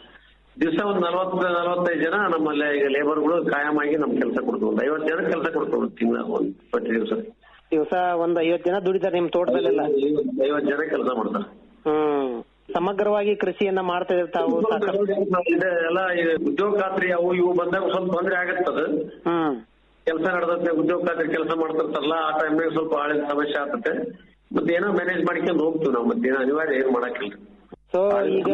ದಿವಸ ಒಂದ್ ನಲವತ್ತು ನಲವತ್ತೈದು ಜನ ನಮ್ಮಲ್ಲೇ ಈಗ ಲೇಬರ್ಗಳು ಕಾಯಂ ಆಗಿ ನಮ್ ಕೆಲಸ ಕೊಡ್ತೀವಿ ಒಂದ್ ಐವತ್ತು ಜನ ಕೆಲಸ ಕೊಡ್ತೀವಿ ತಿಂಗಳ ಒಂದ್ ಪ್ರತಿ ದಿವಸ ದಿವಸ ಒಂದ್ ಐವತ್ ಜನ ದುಡಿತಾರೆ ನಿಮ್ ತೋಟದಲ್ಲೆಲ್ಲ ಐವತ್ತು ಜನ ಕೆಲಸ ಮಾಡ್ತಾರೆ ಹ್ಮ್ ಸಮಗ್ರವಾಗಿ ಕೃಷಿಯನ್ನ ಮಾಡ್ತಾ ಇದ್ರೆ ತಾವು ಸಾಕಷ್ಟು ಇದೆ ಎಲ್ಲ ಈ ಉದ್ಯೋಗ ಖಾತ್ರಿ ಅವು ಇವು ಬಂದಾಗ ಸ್ವಲ್ಪ ತೊಂದ್ರೆ ಆಗತ್ತದ ಹ್ಮ್ ಕೆಲಸ ನಡೆದತ್ತೆ ಉದ್ಯೋಗ ಖಾತ್ರಿ ಕೆಲಸ ಮಾಡ್ತಿರ್ತಾರಲ್ಲ ಆ ಟೈಮ್ನಾಗ ಸ್ವಲ್ಪ ಆಳಿನ ಸಮಸ್ಯೆ ಆಗ್ತದೆ ಮತ್ತೆ ಏನೋ ಮ್ಯಾನೇಜ್ ಮಾಡ್ಕೊಂಡು ಹೋಗ್ತೀವಿ ನಾವು ಮತ್ತೆ ಏನೋ ಅನಿವಾರ್ಯ ಏನ್ ಮಾಡಕ್ಕಿಲ್ಲ ಸೊ ಈಗ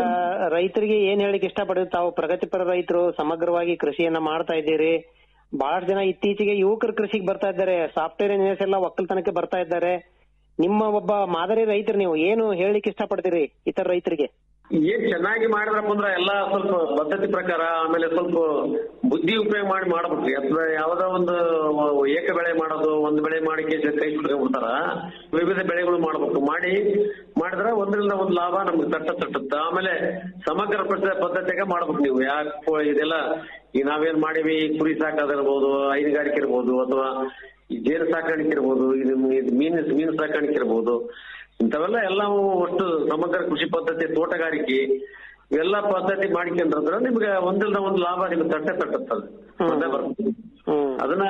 ರೈತರಿಗೆ ಏನ್ ಹೇಳಿಕ್ ಇಷ್ಟಪಡ್ತೀವಿ ತಾವು ಪ್ರಗತಿಪರ ರೈತರು ಸಮಗ್ರವಾಗಿ ಕೃಷಿಯನ್ನ ಮಾಡ್ತಾ ಇದ್ದೀರಿ ಬಹಳಷ್ಟು ಜನ ಇತ್ತೀಚೆಗೆ ಯುವಕರು ಕೃಷಿಗೆ ಬರ್ತಾ ಇದ್ದಾರೆ ಸಾಫ್ಟ್ವೇರ್ ಇಂಜಿನಿಯರ್ಸ್ ಎಲ್ಲ ಒಕ್ಕಲ್ತನಕ್ಕೆ ಬರ್ತಾ ಇದ್ದಾರೆ ನಿಮ್ಮ ಒಬ್ಬ ಮಾದರಿ ರೈತರು ನೀವು ಏನು ಹೇಳಲಿಕ್ಕೆ ಇಷ್ಟಪಡ್ತೀರಿ ಇತರ ರೈತರಿಗೆ ಏನ್ ಚೆನ್ನಾಗಿ ಮಾಡಿದ್ರಪ್ಪ ಅಂದ್ರ ಎಲ್ಲಾ ಸ್ವಲ್ಪ ಪದ್ಧತಿ ಪ್ರಕಾರ ಆಮೇಲೆ ಸ್ವಲ್ಪ ಬುದ್ಧಿ ಉಪಯೋಗ ಮಾಡಿ ಮಾಡ್ಬೇಕ್ರಿ ಅಥವಾ ಯಾವ್ದೋ ಒಂದು ಏಕ ಬೆಳೆ ಮಾಡೋದು ಒಂದ್ ಬೆಳೆ ಮಾಡಿ ಕೈ ಬಿಡ್ತಾರ ವಿವಿಧ ಬೆಳೆಗಳು ಮಾಡ್ಬೇಕು ಮಾಡಿ ಮಾಡಿದ್ರ ಒಂದ್ರಿಂದ ಒಂದ್ ಲಾಭ ನಮ್ಗೆ ತಟ್ಟ ತಟ್ಟುತ್ತ ಆಮೇಲೆ ಸಮಗ್ರ ಪದ್ಧ- ಪದ್ಧತಿಗೆ ಮಾಡ್ಬೇಕು ನೀವು ಯಾಕೆ ಇದೆಲ್ಲ ಈ ನಾವೇನ್ ಮಾಡಿವಿ ಕುರಿ ಸಾಕೋದಿರ್ಬೋದು ಹೈನುಗಾರಿಕೆ ಇರ್ಬೋದು ಅಥವಾ ಈ ಜೇನು ಸಾಕಾಣಿಕೆ ಇರ್ಬೋದು ಇದು ಇದು ಮೀನು ಮೀನು ಸಾಕಾಣಿಕೆ ಇರ್ಬೋದು ಇಂಥವೆಲ್ಲ ಎಲ್ಲವೂ ಒಟ್ಟು ಸಮಗ್ರ ಕೃಷಿ ಪದ್ಧತಿ ತೋಟಗಾರಿಕೆ ಇವೆಲ್ಲ ಪದ್ಧತಿ ಮಾಡ್ಕೊಂಡ್ರಂದ್ರ ನಿಮ್ಗೆ ಒಂದಿಲ್ಲ ಒಂದ್ ಲಾಭ ನಿಮ್ಗೆ ತಟ್ಟೆ ತಟ್ಟುತ್ತದೆ ಒಂದೇ ಬರ್ತದೆ ಹ್ಮ್ ಅದನ್ನ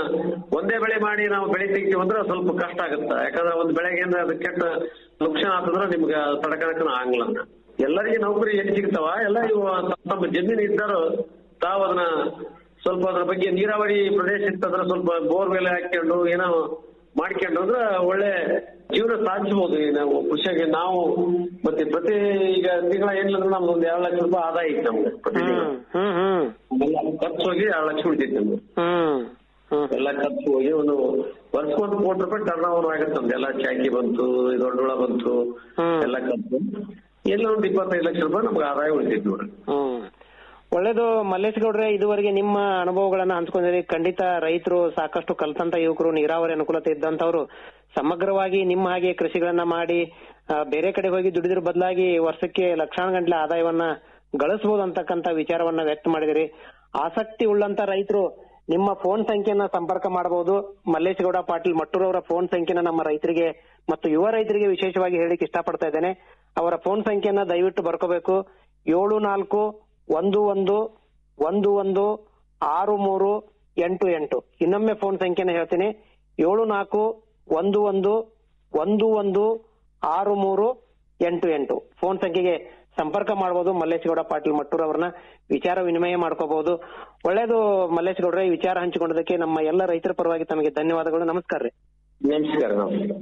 ಒಂದೇ ಬೆಳೆ ಮಾಡಿ ನಾವು ಬೆಳೆ ತೆಗಿತೀವಿ ಅಂದ್ರೆ ಸ್ವಲ್ಪ ಕಷ್ಟ ಆಗುತ್ತೆ ಯಾಕಂದ್ರೆ ಒಂದ್ ಬೆಳೆಗೆ ಏನಾರ ಅದು ಕೆಟ್ಟ ನುಕ್ಸಾನ ಆತಂದ್ರೆ ನಿಮ್ಗೆ ತಡ್ಕೊಳಕನ ಆಗಲ್ಲ ಎಲ್ಲರಿಗೆ ನೌಕರಿ ಎಲ್ಲಿ ಸಿಗ್ತಾವ ಎಲ್ಲ ಇವು ತಮ್ಮ ತಮ್ಮ ಜಮೀನು ಇದ್ದಾರೋ ತಾವು ಅದನ್ನ ಸ್ವಲ್ಪ ಅದ್ರ ಬಗ್ಗೆ ನೀರಾವರಿ ಪ್ರದೇಶ ಇತ್ತಂದ್ರೆ ಸ್ವಲ್ಪ ಬೋರ್ವೆಲ್ ಹಾಕೊಂಡು ಏನೋ ಮಾಡ್ಕೊಂಡು ಅಂದ್ರೆ ಒಳ್ಳೆ ಜೀವನ ಸಾಧಿಸಬಹುದು ಈ ನಾವು ಕೃಷಿಗೆ ನಾವು ಮತ್ತೆ ಪ್ರತಿ ಈಗ ತಿಂಗಳ ಏನಿಲ್ಲ ಅಂದ್ರೆ ನಮ್ದು ಒಂದು ಎರಡು ಲಕ್ಷ ರೂಪಾಯಿ ಆದಾಯ ಐತೆ ನಮ್ಗೆ ಪ್ರತಿ ತಿಂಗಳ ಹ್ಮ್ ಹ್ಮ್ ಹ್ಮ್ ಖರ್ಚು ಹೋಗಿ ಎರಡು ಲಕ್ಷ ಉಳಿತೈತೆ ನಮ್ಗೆ ಹ್ಮ್ ಹ್ಮ್ ಎಲ್ಲ ಖರ್ಚು ಹೋಗಿ ಒಂದು ವರ್ಷಕ್ಕೊಂದು ಕೋಟಿ ರೂಪಾಯಿ ಟರ್ನ್ ಓವರ್ ಆಗುತ್ತೆ ನಮ್ದು ಎಲ್ಲ ಚಾಕಿ ಬಂತು ಈ ದೊಡ್ಡೋಳ ಬಂತು ಹ್ಮ್. ಎಲ್ಲ ಖರ್ಚು ಎಲ್ಲ ಒಂದು ಇಪ್ಪತ್ತೈದು ಲಕ್ಷ ರೂಪಾಯಿ ನಮ್ಗೆ ಆದಾಯ ಉಳಿತೈತಿ ನೋಡ್ರಿ ಹ್ಮ್ ಒಳ್ಳೇದು ಮಲ್ಲೇಶ್ ಗೌಡ್ರೆ ಇದುವರೆಗೆ ನಿಮ್ಮ ಅನುಭವಗಳನ್ನ ಹಂಚ್ಕೊಂಡಿರಿ ಖಂಡಿತ ರೈತರು ಸಾಕಷ್ಟು ಕಲ್ತಂತ ಯುವಕರು ನೀರಾವರಿ ಅನುಕೂಲತೆ ಇದ್ದಂತವ್ರು ಸಮಗ್ರವಾಗಿ ನಿಮ್ಮ ಹಾಗೆ ಕೃಷಿಗಳನ್ನ ಮಾಡಿ ಆ, ಬೇರೆ ಕಡೆ ಹೋಗಿ ದುಡಿದ್ರ ಬದಲಾಗಿ ವರ್ಷಕ್ಕೆ ಲಕ್ಷಾನು ಗಂಟಲೆ ಆದಾಯವನ್ನ ಗಳಿಸಬಹುದು ಅಂತಕ್ಕಂತ ವಿಚಾರವನ್ನ ವ್ಯಕ್ತ ಮಾಡಿದಿರಿ ಆಸಕ್ತಿ ಉಳ್ಳಂತ ರೈತರು ನಿಮ್ಮ ಫೋನ್ ಸಂಖ್ಯೆಯನ್ನ ಸಂಪರ್ಕ ಮಾಡಬಹುದು ಮಲ್ಲೇಶ್ ಗೌಡ ಪಾಟೀಲ್ ಮಟ್ಟೂರ್ ಅವರ ಫೋನ್ ಸಂಖ್ಯೆನ ನಮ್ಮ ರೈತರಿಗೆ ಮತ್ತು ಯುವ ರೈತರಿಗೆ ವಿಶೇಷವಾಗಿ ಹೇಳಿಕ್ಕೆ ಇಷ್ಟಪಡ್ತಾ ಇದ್ದೇನೆ ಅವರ ಫೋನ್ ಸಂಖ್ಯೆಯನ್ನ ದಯವಿಟ್ಟು ಬರ್ಕೋಬೇಕು ಏಳು ನಾಲ್ಕು ಒಂದು ಒಂದು ಒಂದು ಒಂದು ಆರು ಮೂರು ಎಂಟು ಎಂಟು ಇನ್ನೊಮ್ಮೆ ಫೋನ್ ಸಂಖ್ಯೆನ ಹೇಳ್ತೀನಿ ಏಳು ನಾಲ್ಕು ಒಂದು ಒಂದು ಒಂದು ಒಂದು ಆರು ಮೂರು ಎಂಟು ಎಂಟು ಫೋನ್ ಸಂಖ್ಯೆಗೆ ಸಂಪರ್ಕ ಮಾಡಬಹುದು ಮಲ್ಲೇಶ್ ಗೌಡ ಪಾಟೀಲ್ ಮಟ್ಟೂರ್ ಅವರನ್ನ ವಿಚಾರ ವಿನಿಮಯ ಮಾಡ್ಕೋಬಹುದು ಒಳ್ಳೇದು ಮಲ್ಲೇಶ್ ಗೌಡ್ರೆ ಈ ವಿಚಾರ ಹಂಚಿಕೊಂಡದಕ್ಕೆ ನಮ್ಮ ಎಲ್ಲ ರೈತರ ಪರವಾಗಿ ತಮಗೆ ಧನ್ಯವಾದಗಳು ನಮಸ್ಕಾರ ರೀ ನಮಸ್ಕಾರ ನಮಸ್ಕಾರ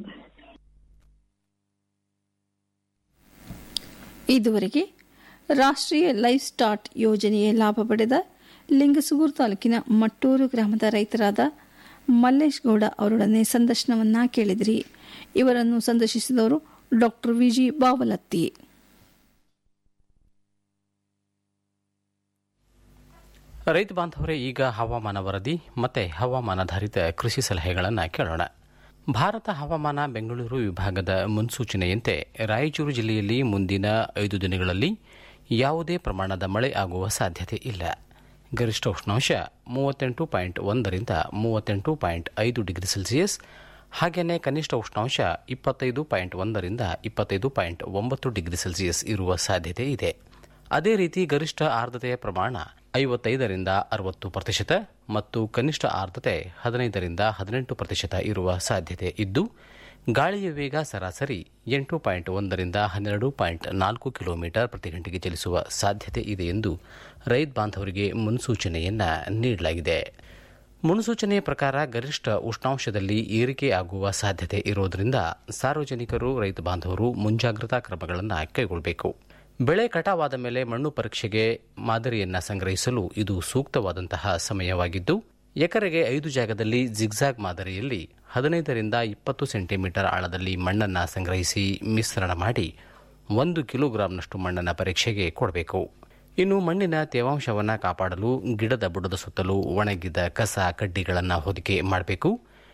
ಇದುವರೆಗೆ ರಾಷ್ಟ್ರೀಯ ಲೈಫ್ ಸ್ಟಾರ್ಟ್ ಯೋಜನೆಯ ಲಾಭ ಪಡೆದ ಲಿಂಗಸೂಗೂರು ತಾಲೂಕಿನ ಮಟ್ಟೂರು ಗ್ರಾಮದ ರೈತರಾದ ಮಲ್ಲೇಶ್ ಗೌಡ ಅವರೊಡನೆ ಸಂದರ್ಶನವನ್ನ ಕೇಳಿದ್ರಿ ಇವರನ್ನು ಸಂದರ್ಶಿಸಿದವರು ಡಾಕ್ಟರ್ ವಿಜಿ ಬಾವಲತ್ತಿ ರೈತ ಬಾಂಧವರೇ ಈಗ ಹವಾಮಾನ ವರದಿ ಮತ್ತೆ ಹವಾಮಾನಾಧಾರಿತ ಕೃಷಿ ಸಲಹೆಗಳನ್ನು ಕೇಳೋಣ ಭಾರತ ಹವಾಮಾನ ಬೆಂಗಳೂರು ವಿಭಾಗದ ಮುನ್ಸೂಚನೆಯಂತೆ ರಾಯಚೂರು ಜಿಲ್ಲೆಯಲ್ಲಿ ಮುಂದಿನ ಐದು ದಿನಗಳಲ್ಲಿ ಯಾವುದೇ ಪ್ರಮಾಣದ ಮಳೆ ಆಗುವ ಸಾಧ್ಯತೆ ಇಲ್ಲ ಗರಿಷ್ಠ ಉಷ್ಣಾಂಶ ಮೂವತ್ತೆಂಟು ಪಾಯಿಂಟ್ ಒಂದರಿಂದ ಮೂವತ್ತೆಂಟು ಪಾಯಿಂಟ್ ಐದು ಡಿಗ್ರಿ ಸೆಲ್ಸಿಯಸ್ ಹಾಗೆಯೇ ಕನಿಷ್ಠ ಉಷ್ಣಾಂಶ ಇಪ್ಪತ್ತೈದು ಪಾಯಿಂಟ್ ಒಂದರಿಂದ ಇಪ್ಪತ್ತೈದು ಪಾಯಿಂಟ್ ಒಂಬತ್ತು ಡಿಗ್ರಿ ಸೆಲ್ಸಿಯಸ್ ಇರುವ ಸಾಧ್ಯತೆ ಇದೆ ಅದೇ ರೀತಿ ಗರಿಷ್ಠ ಆರ್ದ್ರತೆಯ ಪ್ರಮಾಣ ಐವತ್ತೈದರಿಂದ ಅರವತ್ತು ಪ್ರತಿಶತ ಮತ್ತು ಕನಿಷ್ಠ ಆರ್ದ್ರತೆ ಹದಿನೈದರಿಂದ ಹದಿನೆಂಟು ಪ್ರತಿಶತ ಇರುವ ಸಾಧ್ಯತೆ ಇದ್ದು ಗಾಳಿಯ ವೇಗ ಸರಾಸರಿ ಎಂಟು ಪಾಯಿಂಟ್ ಒಂದರಿಂದ ಹನ್ನೆರಡು ಪಾಯಿಂಟ್ ನಾಲ್ಕು ಕಿಲೋಮೀಟರ್ ಪ್ರತಿ ಗಂಟೆಗೆ ಚಲಿಸುವ ಸಾಧ್ಯತೆ ಇದೆ ಎಂದು ರೈತ ಬಾಂಧವರಿಗೆ ಮುನ್ಸೂಚನೆಯನ್ನ ನೀಡಲಾಗಿದೆ ಮುನ್ಸೂಚನೆಯ ಪ್ರಕಾರ ಗರಿಷ್ಠ ಉಷ್ಣಾಂಶದಲ್ಲಿ ಏರಿಕೆ ಆಗುವ ಸಾಧ್ಯತೆ ಇರೋದರಿಂದ ಸಾರ್ವಜನಿಕರು ರೈತ ಬಾಂಧವರು ಮುಂಜಾಗ್ರತಾ ಕ್ರಮಗಳನ್ನು ಕೈಗೊಳ್ಳಬೇಕು ಬೆಳೆ ಕಟಾವಾದ ಮೇಲೆ ಮಣ್ಣು ಪರೀಕ್ಷೆಗೆ ಮಾದರಿಯನ್ನ ಸಂಗ್ರಹಿಸಲು ಇದು ಸೂಕ್ತವಾದಂತಹ ಸಮಯವಾಗಿದ್ದು ಎಕರೆಗೆ ಐದು ಜಾಗದಲ್ಲಿ ಜಿಗ್ಜಾಗ್ ಮಾದರಿಯಲ್ಲಿ ಹದಿನೈದರಿಂದ ಇಪ್ಪತ್ತು ಸೆಂಟಿಮೀಟರ್ ಆಳದಲ್ಲಿ ಮಣ್ಣನ್ನು ಸಂಗ್ರಹಿಸಿ ಮಿಶ್ರಣ ಮಾಡಿ ಒಂದು ಕಿಲೋಗ್ರಾಂನಷ್ಟು ಮಣ್ಣನ್ನು ಪರೀಕ್ಷೆಗೆ ಕೊಡಬೇಕು ಇನ್ನು ಮಣ್ಣಿನ ತೇವಾಂಶವನ್ನು ಕಾಪಾಡಲು ಗಿಡದ ಬುಡದ ಸುತ್ತಲೂ ಒಣಗಿದ ಕಸ ಕಡ್ಡಿಗಳನ್ನು ಹೊದಿಕೆ ಮಾಡಬೇಕು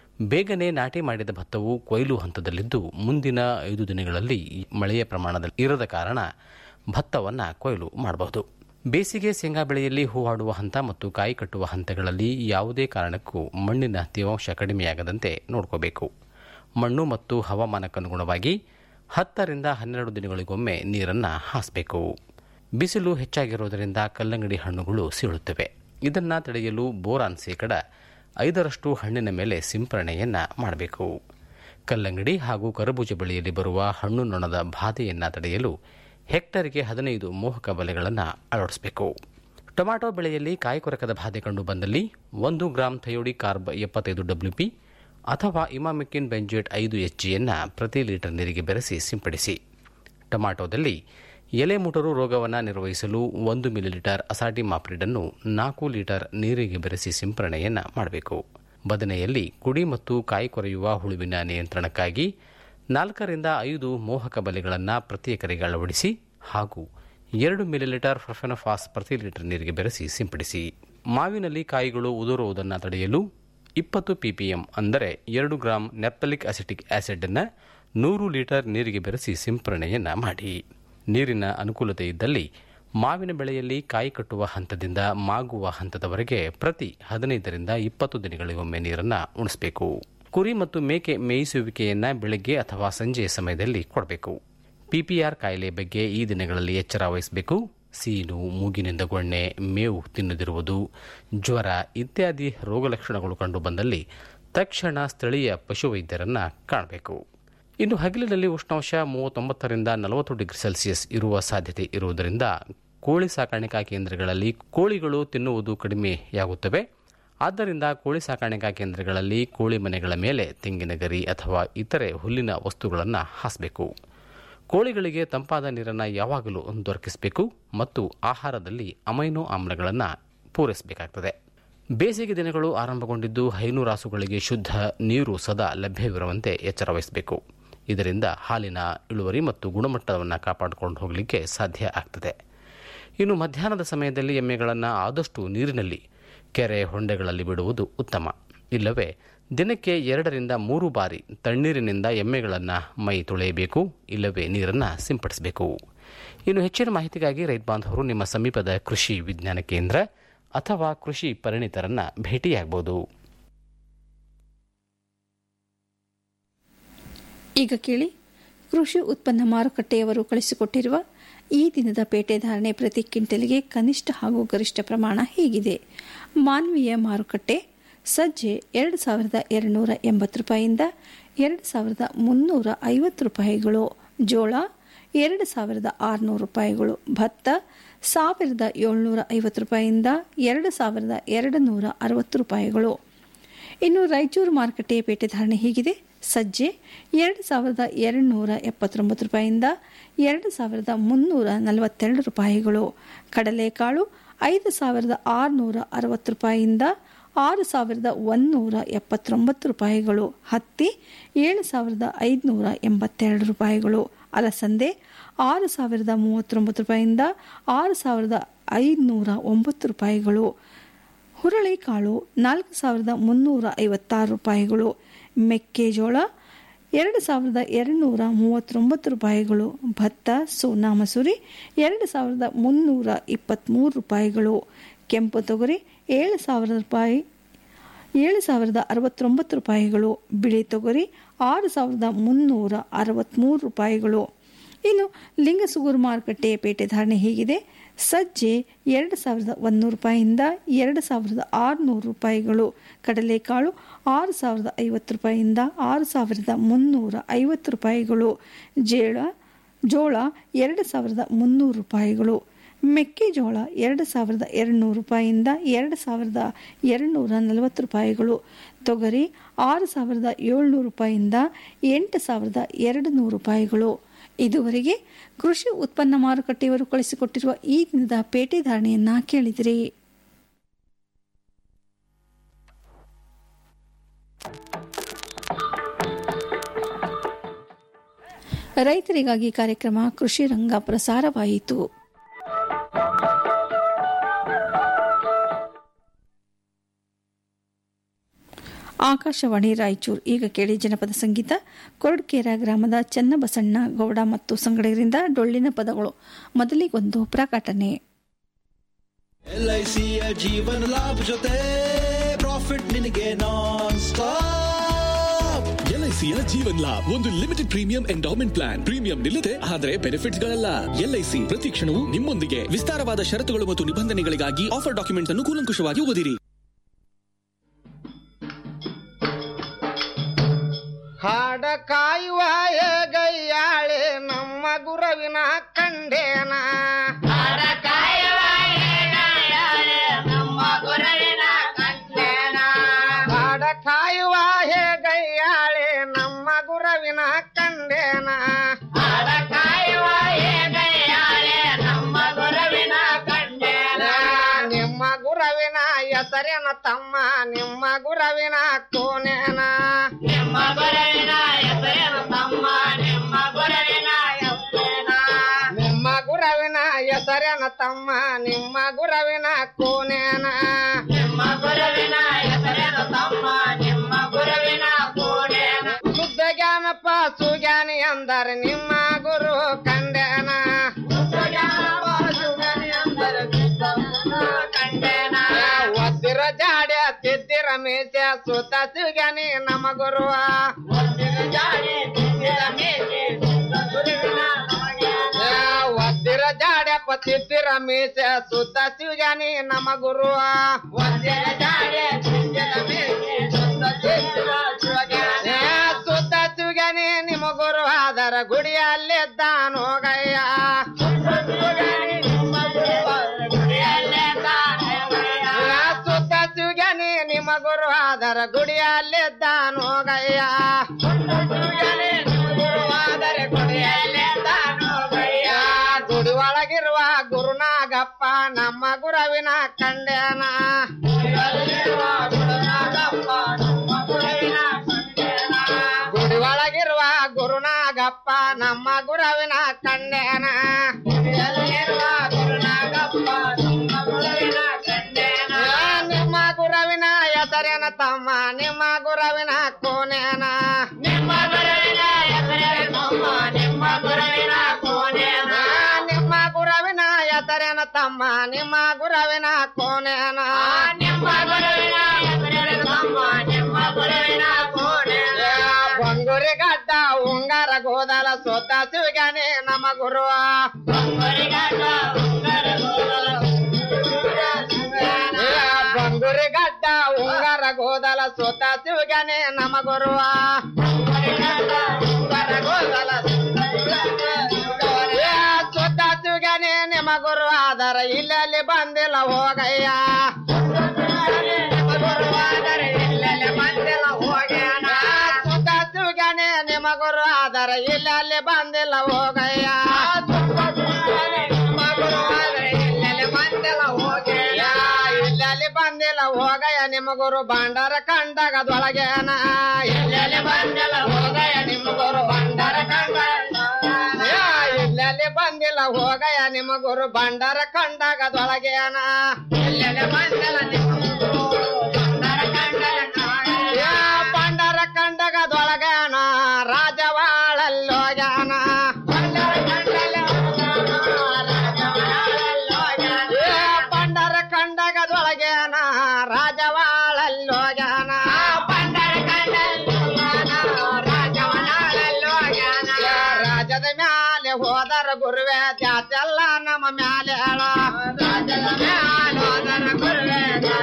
ಬೇಗನೆ ನಾಟಿ ಮಾಡಿದ ಭತ್ತವು ಕೊಯ್ಲು ಹಂತದಲ್ಲಿದ್ದು ಮುಂದಿನ ಐದು ದಿನಗಳಲ್ಲಿ ಮಳೆಯ ಪ್ರಮಾಣದಲ್ಲಿ ಇರದ ಕಾರಣ ಭತ್ತವನ್ನು ಕೊಯ್ಲು ಮಾಡಬಹುದು ಬೇಸಿಗೆ ಶೇಂಗಾ ಬೆಳೆಯಲ್ಲಿ ಹೂವಾಡುವ ಹಂತ ಮತ್ತು ಕಾಯಿ ಕಟ್ಟುವ ಹಂತಗಳಲ್ಲಿ ಯಾವುದೇ ಕಾರಣಕ್ಕೂ ಮಣ್ಣಿನ ತೇವಾಂಶ ಕಡಿಮೆಯಾಗದಂತೆ ನೋಡ್ಕೋಬೇಕು ಮಣ್ಣು ಮತ್ತು ಹವಾಮಾನಕ್ಕನುಗುಣವಾಗಿ ಹತ್ತರಿಂದ ಹನ್ನೆರಡು ದಿನಗಳಿಗೊಮ್ಮೆ ನೀರನ್ನು ಹಾಸಬೇಕು ಬಿಸಿಲು ಹೆಚ್ಚಾಗಿರುವುದರಿಂದ ಕಲ್ಲಂಗಡಿ ಹಣ್ಣುಗಳು ಸೀಳುತ್ತವೆ ಇದನ್ನು ತಡೆಯಲು ಬೋರಾನ್ ಶೇಕಡ ಐದರಷ್ಟು ಹಣ್ಣಿನ ಮೇಲೆ ಸಿಂಪರಣೆಯನ್ನ ಮಾಡಬೇಕು ಕಲ್ಲಂಗಡಿ ಹಾಗೂ ಕರಬೂಜ ಬೆಳೆಯಲ್ಲಿ ಬರುವ ಹಣ್ಣು ನೊಣದ ಬಾಧೆಯನ್ನು ತಡೆಯಲು ಹೆಕ್ಟರ್ಗೆ ಹದಿನೈದು ಮೋಹಕ ಬಲೆಗಳನ್ನು ಅಳವಡಿಸಬೇಕು ಟೊಮ್ಯಾಟೊ ಬೆಳೆಯಲ್ಲಿ ಕಾಯಿ ಕೊರಕದ ಬಾಧೆ ಕಂಡು ಬಂದಲ್ಲಿ ಒಂದು ಗ್ರಾಂ ಥಯೋಡಿ ಕಾರ್ಬ್ ಎಪ್ಪತ್ತೈದು ಡಬ್ಲ್ಯೂಪಿ ಅಥವಾ ಇಮಾಮಿಕಿನ್ ಬೆಂಜೇಟ್ ಐದು ಎಚ್ಜಿಯನ್ನು ಪ್ರತಿ ಲೀಟರ್ ನೀರಿಗೆ ಬೆರೆಸಿ ಸಿಂಪಡಿಸಿ ಟೊಮ್ಯಾಟೊದಲ್ಲಿ ಎಲೆ ಮುಟರು ರೋಗವನ್ನು ನಿರ್ವಹಿಸಲು ಒಂದು ಮಿಲಿಲೀಟರ್ ಅಸಾಟಿ ಮಾಪ್ರಿಡನ್ನು ನಾಲ್ಕು ಲೀಟರ್ ನೀರಿಗೆ ಬೆರೆಸಿ ಸಿಂಪರಣೆಯನ್ನು ಮಾಡಬೇಕು ಬದನೆಯಲ್ಲಿ ಕುಡಿ ಮತ್ತು ಕಾಯಿ ಕೊರೆಯುವ ಹುಳುವಿನ ನಿಯಂತ್ರಣಕ್ಕಾಗಿ ನಾಲ್ಕರಿಂದ ಐದು ಮೋಹಕ ಬಲೆಗಳನ್ನು ಪ್ರತಿ ಎಕರೆಗೆ ಅಳವಡಿಸಿ ಹಾಗೂ ಎರಡು ಮಿಲಿಲೀಟರ್ ಫ್ರಫೆನಫಾಸ್ ಪ್ರತಿ ಲೀಟರ್ ನೀರಿಗೆ ಬೆರೆಸಿ ಸಿಂಪಡಿಸಿ ಮಾವಿನಲ್ಲಿ ಕಾಯಿಗಳು ಉದುರುವುದನ್ನು ತಡೆಯಲು ಇಪ್ಪತ್ತು ಪಿಪಿಎಂ ಅಂದರೆ ಎರಡು ಗ್ರಾಂ ನೆಪ್ತಲಿಕ್ ಅಸಿಟಿಕ್ ಆಸಿಡ್ ಅನ್ನು ನೂರು ಲೀಟರ್ ನೀರಿಗೆ ಬೆರೆಸಿ ಸಿಂಪರಣೆಯನ್ನ ಮಾಡಿ ನೀರಿನ ಅನುಕೂಲತೆ ಇದ್ದಲ್ಲಿ ಮಾವಿನ ಬೆಳೆಯಲ್ಲಿ ಕಾಯಿ ಕಟ್ಟುವ ಹಂತದಿಂದ ಮಾಗುವ ಹಂತದವರೆಗೆ ಪ್ರತಿ ಹದಿನೈದರಿಂದ ಇಪ್ಪತ್ತು ದಿನಗಳಿಗೊಮ್ಮೆ ನೀರನ್ನು ಉಣಿಸಬೇಕು ಕುರಿ ಮತ್ತು ಮೇಕೆ ಮೇಯಿಸುವಿಕೆಯನ್ನ ಬೆಳಗ್ಗೆ ಅಥವಾ ಸಂಜೆಯ ಸಮಯದಲ್ಲಿ ಕೊಡಬೇಕು ಪಿಪಿಆರ್ ಕಾಯಿಲೆ ಬಗ್ಗೆ ಈ ದಿನಗಳಲ್ಲಿ ಎಚ್ಚರ ವಹಿಸಬೇಕು ಸೀನು ಮೂಗಿನಿಂದ ಗೊಣ್ಣೆ ಮೇವು ತಿನ್ನದಿರುವುದು ಜ್ವರ ಇತ್ಯಾದಿ ರೋಗಲಕ್ಷಣಗಳು ಕಂಡುಬಂದಲ್ಲಿ ತಕ್ಷಣ ಸ್ಥಳೀಯ ಪಶುವೈದ್ಯರನ್ನ ಕಾಣಬೇಕು ಇನ್ನು ಹಗಲಿನಲ್ಲಿ ಉಷ್ಣಾಂಶ ಮೂವತ್ತೊಂಬತ್ತರಿಂದ ನಲವತ್ತು ಡಿಗ್ರಿ ಸೆಲ್ಸಿಯಸ್ ಇರುವ ಸಾಧ್ಯತೆ ಇರುವುದರಿಂದ ಕೋಳಿ ಸಾಕಾಣಿಕಾ ಕೇಂದ್ರಗಳಲ್ಲಿ ಕೋಳಿಗಳು ತಿನ್ನುವುದು ಕಡಿಮೆಯಾಗುತ್ತವೆ ಆದ್ದರಿಂದ ಕೋಳಿ ಸಾಕಾಣಿಕಾ ಕೇಂದ್ರಗಳಲ್ಲಿ ಕೋಳಿ ಮನೆಗಳ ಮೇಲೆ ತೆಂಗಿನ ಗರಿ ಅಥವಾ ಇತರೆ ಹುಲ್ಲಿನ ವಸ್ತುಗಳನ್ನು ಹಾಸಬೇಕು ಕೋಳಿಗಳಿಗೆ ತಂಪಾದ ನೀರನ್ನು ಯಾವಾಗಲೂ ದೊರಕಿಸಬೇಕು ಮತ್ತು ಆಹಾರದಲ್ಲಿ ಅಮೈನೋ ಆಮ್ಲಗಳನ್ನು ಪೂರೈಸಬೇಕಾಗ್ತದೆ ಬೇಸಿಗೆ ದಿನಗಳು ಆರಂಭಗೊಂಡಿದ್ದು ಹೈನುರಾಸುಗಳಿಗೆ ಶುದ್ಧ ನೀರು ಸದಾ ಲಭ್ಯವಿರುವಂತೆ ಎಚ್ಚರ ವಹಿಸಬೇಕು ಇದರಿಂದ ಹಾಲಿನ ಇಳುವರಿ ಮತ್ತು ಗುಣಮಟ್ಟವನ್ನು ಕಾಪಾಡಿಕೊಂಡು ಹೋಗಲಿಕ್ಕೆ ಸಾಧ್ಯ ಆಗ್ತದೆ ಇನ್ನು ಮಧ್ಯಾಹ್ನದ ಸಮಯದಲ್ಲಿ ಎಮ್ಮೆಗಳನ್ನು ಆದಷ್ಟು ನೀರಿನಲ್ಲಿ ಕೆರೆ ಹೊಂಡೆಗಳಲ್ಲಿ ಬಿಡುವುದು ಉತ್ತಮ ಇಲ್ಲವೇ ದಿನಕ್ಕೆ ಎರಡರಿಂದ ಮೂರು ಬಾರಿ ತಣ್ಣೀರಿನಿಂದ ಎಮ್ಮೆಗಳನ್ನು ಮೈ ತೊಳೆಯಬೇಕು ಇಲ್ಲವೇ ನೀರನ್ನು ಸಿಂಪಡಿಸಬೇಕು ಇನ್ನು ಹೆಚ್ಚಿನ ಮಾಹಿತಿಗಾಗಿ ರೈತ ಬಾಂಧವರು ನಿಮ್ಮ ಸಮೀಪದ ಕೃಷಿ ವಿಜ್ಞಾನ ಕೇಂದ್ರ ಅಥವಾ ಕೃಷಿ ಪರಿಣಿತರನ್ನ ಭೇಟಿಯಾಗಬಹುದು ಈಗ ಕೇಳಿ ಕೃಷಿ ಉತ್ಪನ್ನ ಮಾರುಕಟ್ಟೆಯವರು ಕಳಿಸಿಕೊಟ್ಟಿರುವ ಈ ದಿನದ ಪೇಟೆ ಧಾರಣೆ ಪ್ರತಿ ಕ್ವಿಂಟಲ್ಗೆ ಕನಿಷ್ಠ ಹಾಗೂ ಗರಿಷ್ಠ ಪ್ರಮಾಣ ಹೀಗಿದೆ ಮಾನವೀಯ ಮಾರುಕಟ್ಟೆ ಸಜ್ಜೆ ಎರಡು ಸಾವಿರದ ಎರಡುನೂರ ಎಂಬತ್ತು ರೂಪಾಯಿಯಿಂದ ಎರಡು ಸಾವಿರದ ಮುನ್ನೂರ ಐವತ್ತು ರೂಪಾಯಿಗಳು ಜೋಳ ಎರಡು ಸಾವಿರದ ಆರುನೂರು ರೂಪಾಯಿಗಳು ಭತ್ತ ಸಾವಿರದ ಏಳ್ನೂರ ಐವತ್ತು ರೂಪಾಯಿಯಿಂದ ಎರಡು ಸಾವಿರದ ಎರಡು ನೂರ ಅರವತ್ತು ರೂಪಾಯಿಗಳು ಇನ್ನು ರಾಯಚೂರು ಮಾರುಕಟ್ಟೆಯ ಪೇಟೆ ಧಾರಣೆ ಹೀಗಿದೆ ಸಜ್ಜೆ ಎರಡು ಸಾವಿರದ ಎರಡು ನೂರ ಎಪ್ಪತ್ತೊಂಬತ್ತು ರೂಪಾಯಿಯಿಂದ ಎರಡು ಸಾವಿರದ ಮುನ್ನೂರ ನಲವತ್ತೆರಡು ರೂಪಾಯಿಗಳು ಕಡಲೆಕಾಳು ಐದು ಸಾವಿರದ ಆರುನೂರ ಅರವತ್ತು ರೂಪಾಯಿಯಿಂದ ಆರು ಸಾವಿರದ ಒಂದೂರ ಎಪ್ಪತ್ತೊಂಬತ್ತು ರೂಪಾಯಿಗಳು ಹತ್ತಿ ಏಳು ಸಾವಿರದ ಐದುನೂರ ಎಂಬತ್ತೆರಡು ರೂಪಾಯಿಗಳು ಅಲಸಂದೆ ಆರು ಸಾವಿರದ ಮೂವತ್ತೊಂಬತ್ತು ರೂಪಾಯಿಯಿಂದ ಆರು ಸಾವಿರದ ಐದುನೂರ ಒಂಬತ್ತು ರೂಪಾಯಿಗಳು ಹುರುಳಿಕಾಳು ನಾಲ್ಕು ಸಾವಿರದ ಮುನ್ನೂರ ಐವತ್ತಾರು ರೂಪಾಯಿಗಳು ಮೆಕ್ಕೆಜೋಳ ಎರಡು ಸಾವಿರದ ಎರಡುನೂರ ಮೂವತ್ತೊಂಬತ್ತು ರೂಪಾಯಿಗಳು ಭತ್ತ ಸೋನಾ ಮಸೂರಿ ಎರಡು ಸಾವಿರದ ಮುನ್ನೂರ ಇಪ್ಪತ್ತ್ಮೂರು ರೂಪಾಯಿಗಳು ಕೆಂಪು ತೊಗರಿ ಏಳು ಸಾವಿರ ರೂಪಾಯಿ ಏಳು ಸಾವಿರದ ಅರವತ್ತೊಂಬತ್ತು ರೂಪಾಯಿಗಳು ಬಿಳಿ ತೊಗರಿ ಆರು ಸಾವಿರದ ಮುನ್ನೂರ ಅರವತ್ತ್ಮೂರು ರೂಪಾಯಿಗಳು ಇನ್ನು ಲಿಂಗಸುಗೂರು ಮಾರುಕಟ್ಟೆಯ ಪೇಟೆ ಧಾರಣೆ ಹೀಗಿದೆ ಸಜ್ಜೆ ಎರಡು ಸಾವಿರದ ಒಂದೂರು ರೂಪಾಯಿಯಿಂದ ಎರಡು ಸಾವಿರದ ಆರುನೂರು ರೂಪಾಯಿಗಳು ಕಡಲೆಕಾಳು ಆರು ಸಾವಿರದ ಐವತ್ತು ರೂಪಾಯಿಯಿಂದ ಆರು ಸಾವಿರದ ಮುನ್ನೂರ ಐವತ್ತು ರೂಪಾಯಿಗಳು ಜೇಳ ಜೋಳ ಎರಡು ಸಾವಿರದ ಮುನ್ನೂರು ರೂಪಾಯಿಗಳು ಮೆಕ್ಕೆಜೋಳ ಎರಡು ಸಾವಿರದ ಎರಡುನೂರು ರೂಪಾಯಿಯಿಂದ ಎರಡು ಸಾವಿರದ ಎರಡುನೂರ ನಲವತ್ತು ರೂಪಾಯಿಗಳು ತೊಗರಿ ಆರು ಸಾವಿರದ ಏಳ್ನೂರು ರೂಪಾಯಿಯಿಂದ ಎಂಟು ಸಾವಿರದ ಎರಡು ನೂರು ರೂಪಾಯಿಗಳು ಇದುವರೆಗೆ ಕೃಷಿ ಉತ್ಪನ್ನ ಮಾರುಕಟ್ಟೆಯವರು ಕಳಿಸಿಕೊಟ್ಟಿರುವ ಈ ದಿನದ ಪೇಟೆ ಧಾರಣೆಯನ್ನ ಕೇಳಿದಿರಿ ರೈತರಿಗಾಗಿ ಕಾರ್ಯಕ್ರಮ ಕೃಷಿ ರಂಗ ಪ್ರಸಾರವಾಯಿತು ಆಕಾಶವಾಣಿ ರಾಯಚೂರು ಈಗ ಕೇಳಿ ಜನಪದ ಸಂಗೀತ ಕೊರಡ್ಕೇರ ಗ್ರಾಮದ ಚನ್ನಬಸಣ್ಣ ಗೌಡ ಮತ್ತು ಸಂಗಡಿಗರಿಂದ ಡೊಳ್ಳಿನ ಪದಗಳು ಮೊದಲಿಗೊಂದು ಪ್ರಕಟಣೆ ಎಲ್ಐಸಿಯ ಜೀವನ ಲಾಭ ಜೊತೆ ಪ್ರಾಫಿಟ್ ನಿನಗೆ ನಾನ್ ಸ್ಟಾಪ್ ಎಲ್ಐಸಿಯ ಜೀವನ್ ಲಾಭ್ ಒಂದು limited premium endowment plan premium ನಿಲ್ಲದೆ ಆದರೆ ಬೆನಿಫಿಟ್ಸ್ ಗಳಲ್ಲ ಎಲ್ಐಸಿ ಪ್ರತಿ ಕ್ಷಣವೂ ನಿಮ್ಮೊಂದಿಗೆ ವಿಸ್ತಾರವಾದ ಷರತ್ತುಗಳು ಮತ್ತು ನಿಬಂಧನೆಗಳಿಗಾಗಿ ಆಫರ್ ಡಾಕ್ಯುಮೆಂಟ್ಸ್ ಅನ್ನು ಕೂಲಂಕುಷವಾಗಿ ಓದಿರಿ ಹಾಡ ಕಾಯುವ ಗೈಯಾಳೆ ನಮ್ಮ ಗುರವಿನ ಕಂಡೇನ ಹಾಡ ಕಾಯುವ ನಮ್ಮ ಗುರವಿನ ಕಂಡೇನ ಹಾಡ ಕಾಯುವ ಗೈಯಾಳೆ ನಮ್ಮ ಗುರವಿನ ಕಂಡೇನ ಹಾಡ ಕಾಯುವ ಗೈಯಾಳೆ ನಮ್ಮ ಗುರವಿನ ಕಂಡೇನ ನಿಮ್ಮ ಗುರವಿನ ಹೆಸರೇನ ತಮ್ಮ ನಿಮ್ಮ ಗುರವಿನ ಕೋನೇನ ನಿಮ್ಮ ಗುರವಿನ ಹೆಸರೇನ ತಮ್ಮ ನಿಮ್ಮ ಗುರವಿನ ಹೆಸರೇನ ನಿಮ್ಮ ಗುರವಿನ ಹೆಸರೇನ ತಮ್ಮ ನಿಮ್ಮ ಗುರವಿನ ಕೋನೇನ ನಿಮ್ಮ ಗುರವಿನ ಹೆಸರೇನ ತಮ್ಮ ನಿಮ್ಮ ಗುರವಿನ ಕೋನೇನ ಶುದ್ಧ ಜ್ಞಾನಪ್ಪ ಸುಜ್ಞಾನಿ ಅಂದರೆ ನಿಮ್ಮ ಗುರು ಕಂಡೇನ ಶುದ್ಧ ಜ್ಞಾನಪ್ಪ ಸುಜ್ಞಾನಿ ಅಂದರೆ ಕಂಡೇನ ಒದ್ದಿರ ಜಾಡ ತಿದ್ದಿರ ಮೀಸ ಸುತ್ತ ಸುಗನಿ ನಮ ಗುರುವ ಒದ್ದಿರ ಜಾಡ್ಯಪ್ಪ ತಿದ್ದಿರ ಮೀಸ ಸುತ್ತ ಸುಗನಿ ನಮ ಗುರುವ ಸುತ್ತ ಸುಗನಿ ನಿಮ ಗುರು ಆದರ ಗುಡಿಯಲ್ಲಿದ್ದಾನೋ ಗಯ್ಯ ಸುತ್ತ ಸುಗನಿ ನಿಮ್ಮ ಗುರು ಆದರ ಗುಡಿಯಲ್ಲಿದ್ದಾನೋ ಗಯ್ಯ ಗುಡಿ ಒಳಗಿರುವ ಗುರುನಾಗಪ್ಪ ನಮ್ಮ ಗುರವಿನ ಕಂಡೇನ ಗುಡಿ ಒಳಗಿರುವ ಗುರುನಾಗಪ್ಪ ನಮ್ಮ ಗುರವಿನ ಕಂಡೇನ ನಿಮ್ಮ ಗುರವಿನ ಹೆಸರೇನ ತಮ್ಮ ನಿಮ್ಮ ಗುರವಿನ ಕೋನೇನ ನಿಮ್ಮ ಗುರವಿನ ಹೆಸರೇನ ತಮ್ಮ ನಿಮ್ಮ ಗುರವಿನ ಕೋನೇನ ನಿಮ್ಮ ಗುರವಿನ ಹೆಸರೇನ ತಮ್ಮ ನಿಮ್ಮ ಗುರವಿನ ಕೋನೇನ ನಿಮ್ಮ ಗುರವಿನ ಹೆಸರೇನ ತಮ್ಮ ನಿಮ್ಮ ಗುರವಿನ ಕೋನೇನ ಬಂಗುರಿ ಗಡ್ಡ ಉಂಗಾರ ಗೋದಲ ಸೋತ ಶಿವಗನೆ ನಮ್ಮ ಗುರುವ ಬಂಗುರಿ ಗಡ್ಡ ಉಂಗಾರ ಗೋದಲ ಸೋತ ಶಿವಗನೆ ನಮ್ಮ ಗುರುವ ಸೋತ ಶಿವಗನೆ ನಿಮ್ಮ ಗುರು ಆದರ ಇಲ್ಲಲ್ಲಿ ಬಂದಿಲ್ಲ ಹೋಗಯ್ಯ ಸುತ್ತ ಸುಗನೆ ನಿಮ್ಮ ಗುರು ಆದರ ಇಲ್ಲಲ್ಲಿ ಬಂದಿಲ್ಲ ಹೋಗಯ್ಯ ಇಲ್ಲಲ್ಲಿ ಬಂದಿಲ್ಲ ಹೋಗಯ್ಯ ನಿಮ್ಮ ಗುರು ಭಂಡಾರ ಕಂಡಗದೊಳಗೇನ ಇಲ್ಲಲ್ಲಿ ಬಂದಿಲ್ಲ ಹೋಗಯ್ಯ ನಿಮ್ಮ ಗುರು ಭಂಡಾರ ಕಂಡ ಇಲ್ಲಲ್ಲಿ ಬಂದಿಲ್ಲ ಹೋಗಯ್ಯ ನಿಮ್ಮ ಗುರು ಭಂಡಾರ ಕಂಡಗದೊಳಗೇನ ಇಲ್ಲಲ್ಲಿ ಬಂದಿಲ್ಲ ನಿಮ್ಮ ಗುರು ಭಂಡಾರ ಕಂಡಗ ಭಂಡಾರ ಕಂಡಗದೊಳಗೇನ ರಾಜವಾಳಲ್ಲೋಗ್ಯಾನ ಪಂಡರ ಕಂಡಗದೊಳಗೇನ ರಾಜವಾಳಲ್ಲೋಗ್ಯಾನ ರಾಜದ ಮ್ಯಾಲೆ ಹೋದರ ಗುರುವೆ ತ್ಯಾತೆಲ್ಲ ನಮ್ಮ ಮ್ಯಾಲೆ ಹೇಳ ರಾಜದ ಮ್ಯಾಲೆ ಹೋದರ ಗುರುವೆ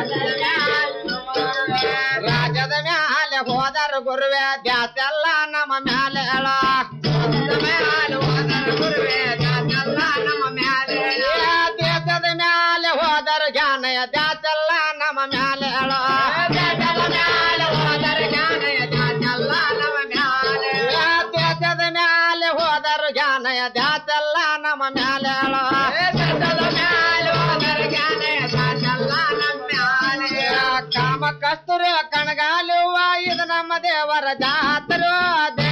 ರಾಜದ ಮ್ಯಾಲೆ ಹೋದರ ಗುರುವೆ ದ್ಯಾತೆಲ್ಲ ನಮ್ಮ ಮ್ಯಾಲೆ ಹೇಳ ಮ್ಯಾಲೆ ಹೋದರ ಗುರುವೆ ದ್ಯಾತೆಲ್ಲ ನಮ್ಮ ಮ್ಯಾಲೆ ದೇಶದ ಮ್ಯಾಲೆ ಹೋದರ ಜ್ಞಾನಯ ದ್ಯಾತೆಲ್ಲ ನಮ್ಮ ಮ್ಯಾಲೆ ಹೇಳ ಮ್ಯಾಲೆ ಹೋದರ ಜ್ಞಾನಯ ದ್ಯಾತೆಲ್ಲ ನಮ್ಮ ಮ್ಯಾಲೆ ದೇಶದ ಮ್ಯಾಲೆ ಹೋದರ ಜ್ಞಾನಯ ದ್ಯಾತೆಲ್ಲ ನಮ್ಮ ಮ್ಯಾಲೆ ಹೇಳ ಮ್ಯಾಲೆ ಹೋದರ ಜ್ಞಾನಯ ದ್ಯಾತೆಲ್ಲ ನಮ್ಮ ಮ್ಯಾಲೆ ಕಾಮ ಕಸ್ತೂರ ಕಣಗಾಲುವ ಇದು ನಮ್ಮ ದೇವರ ಜಾತರು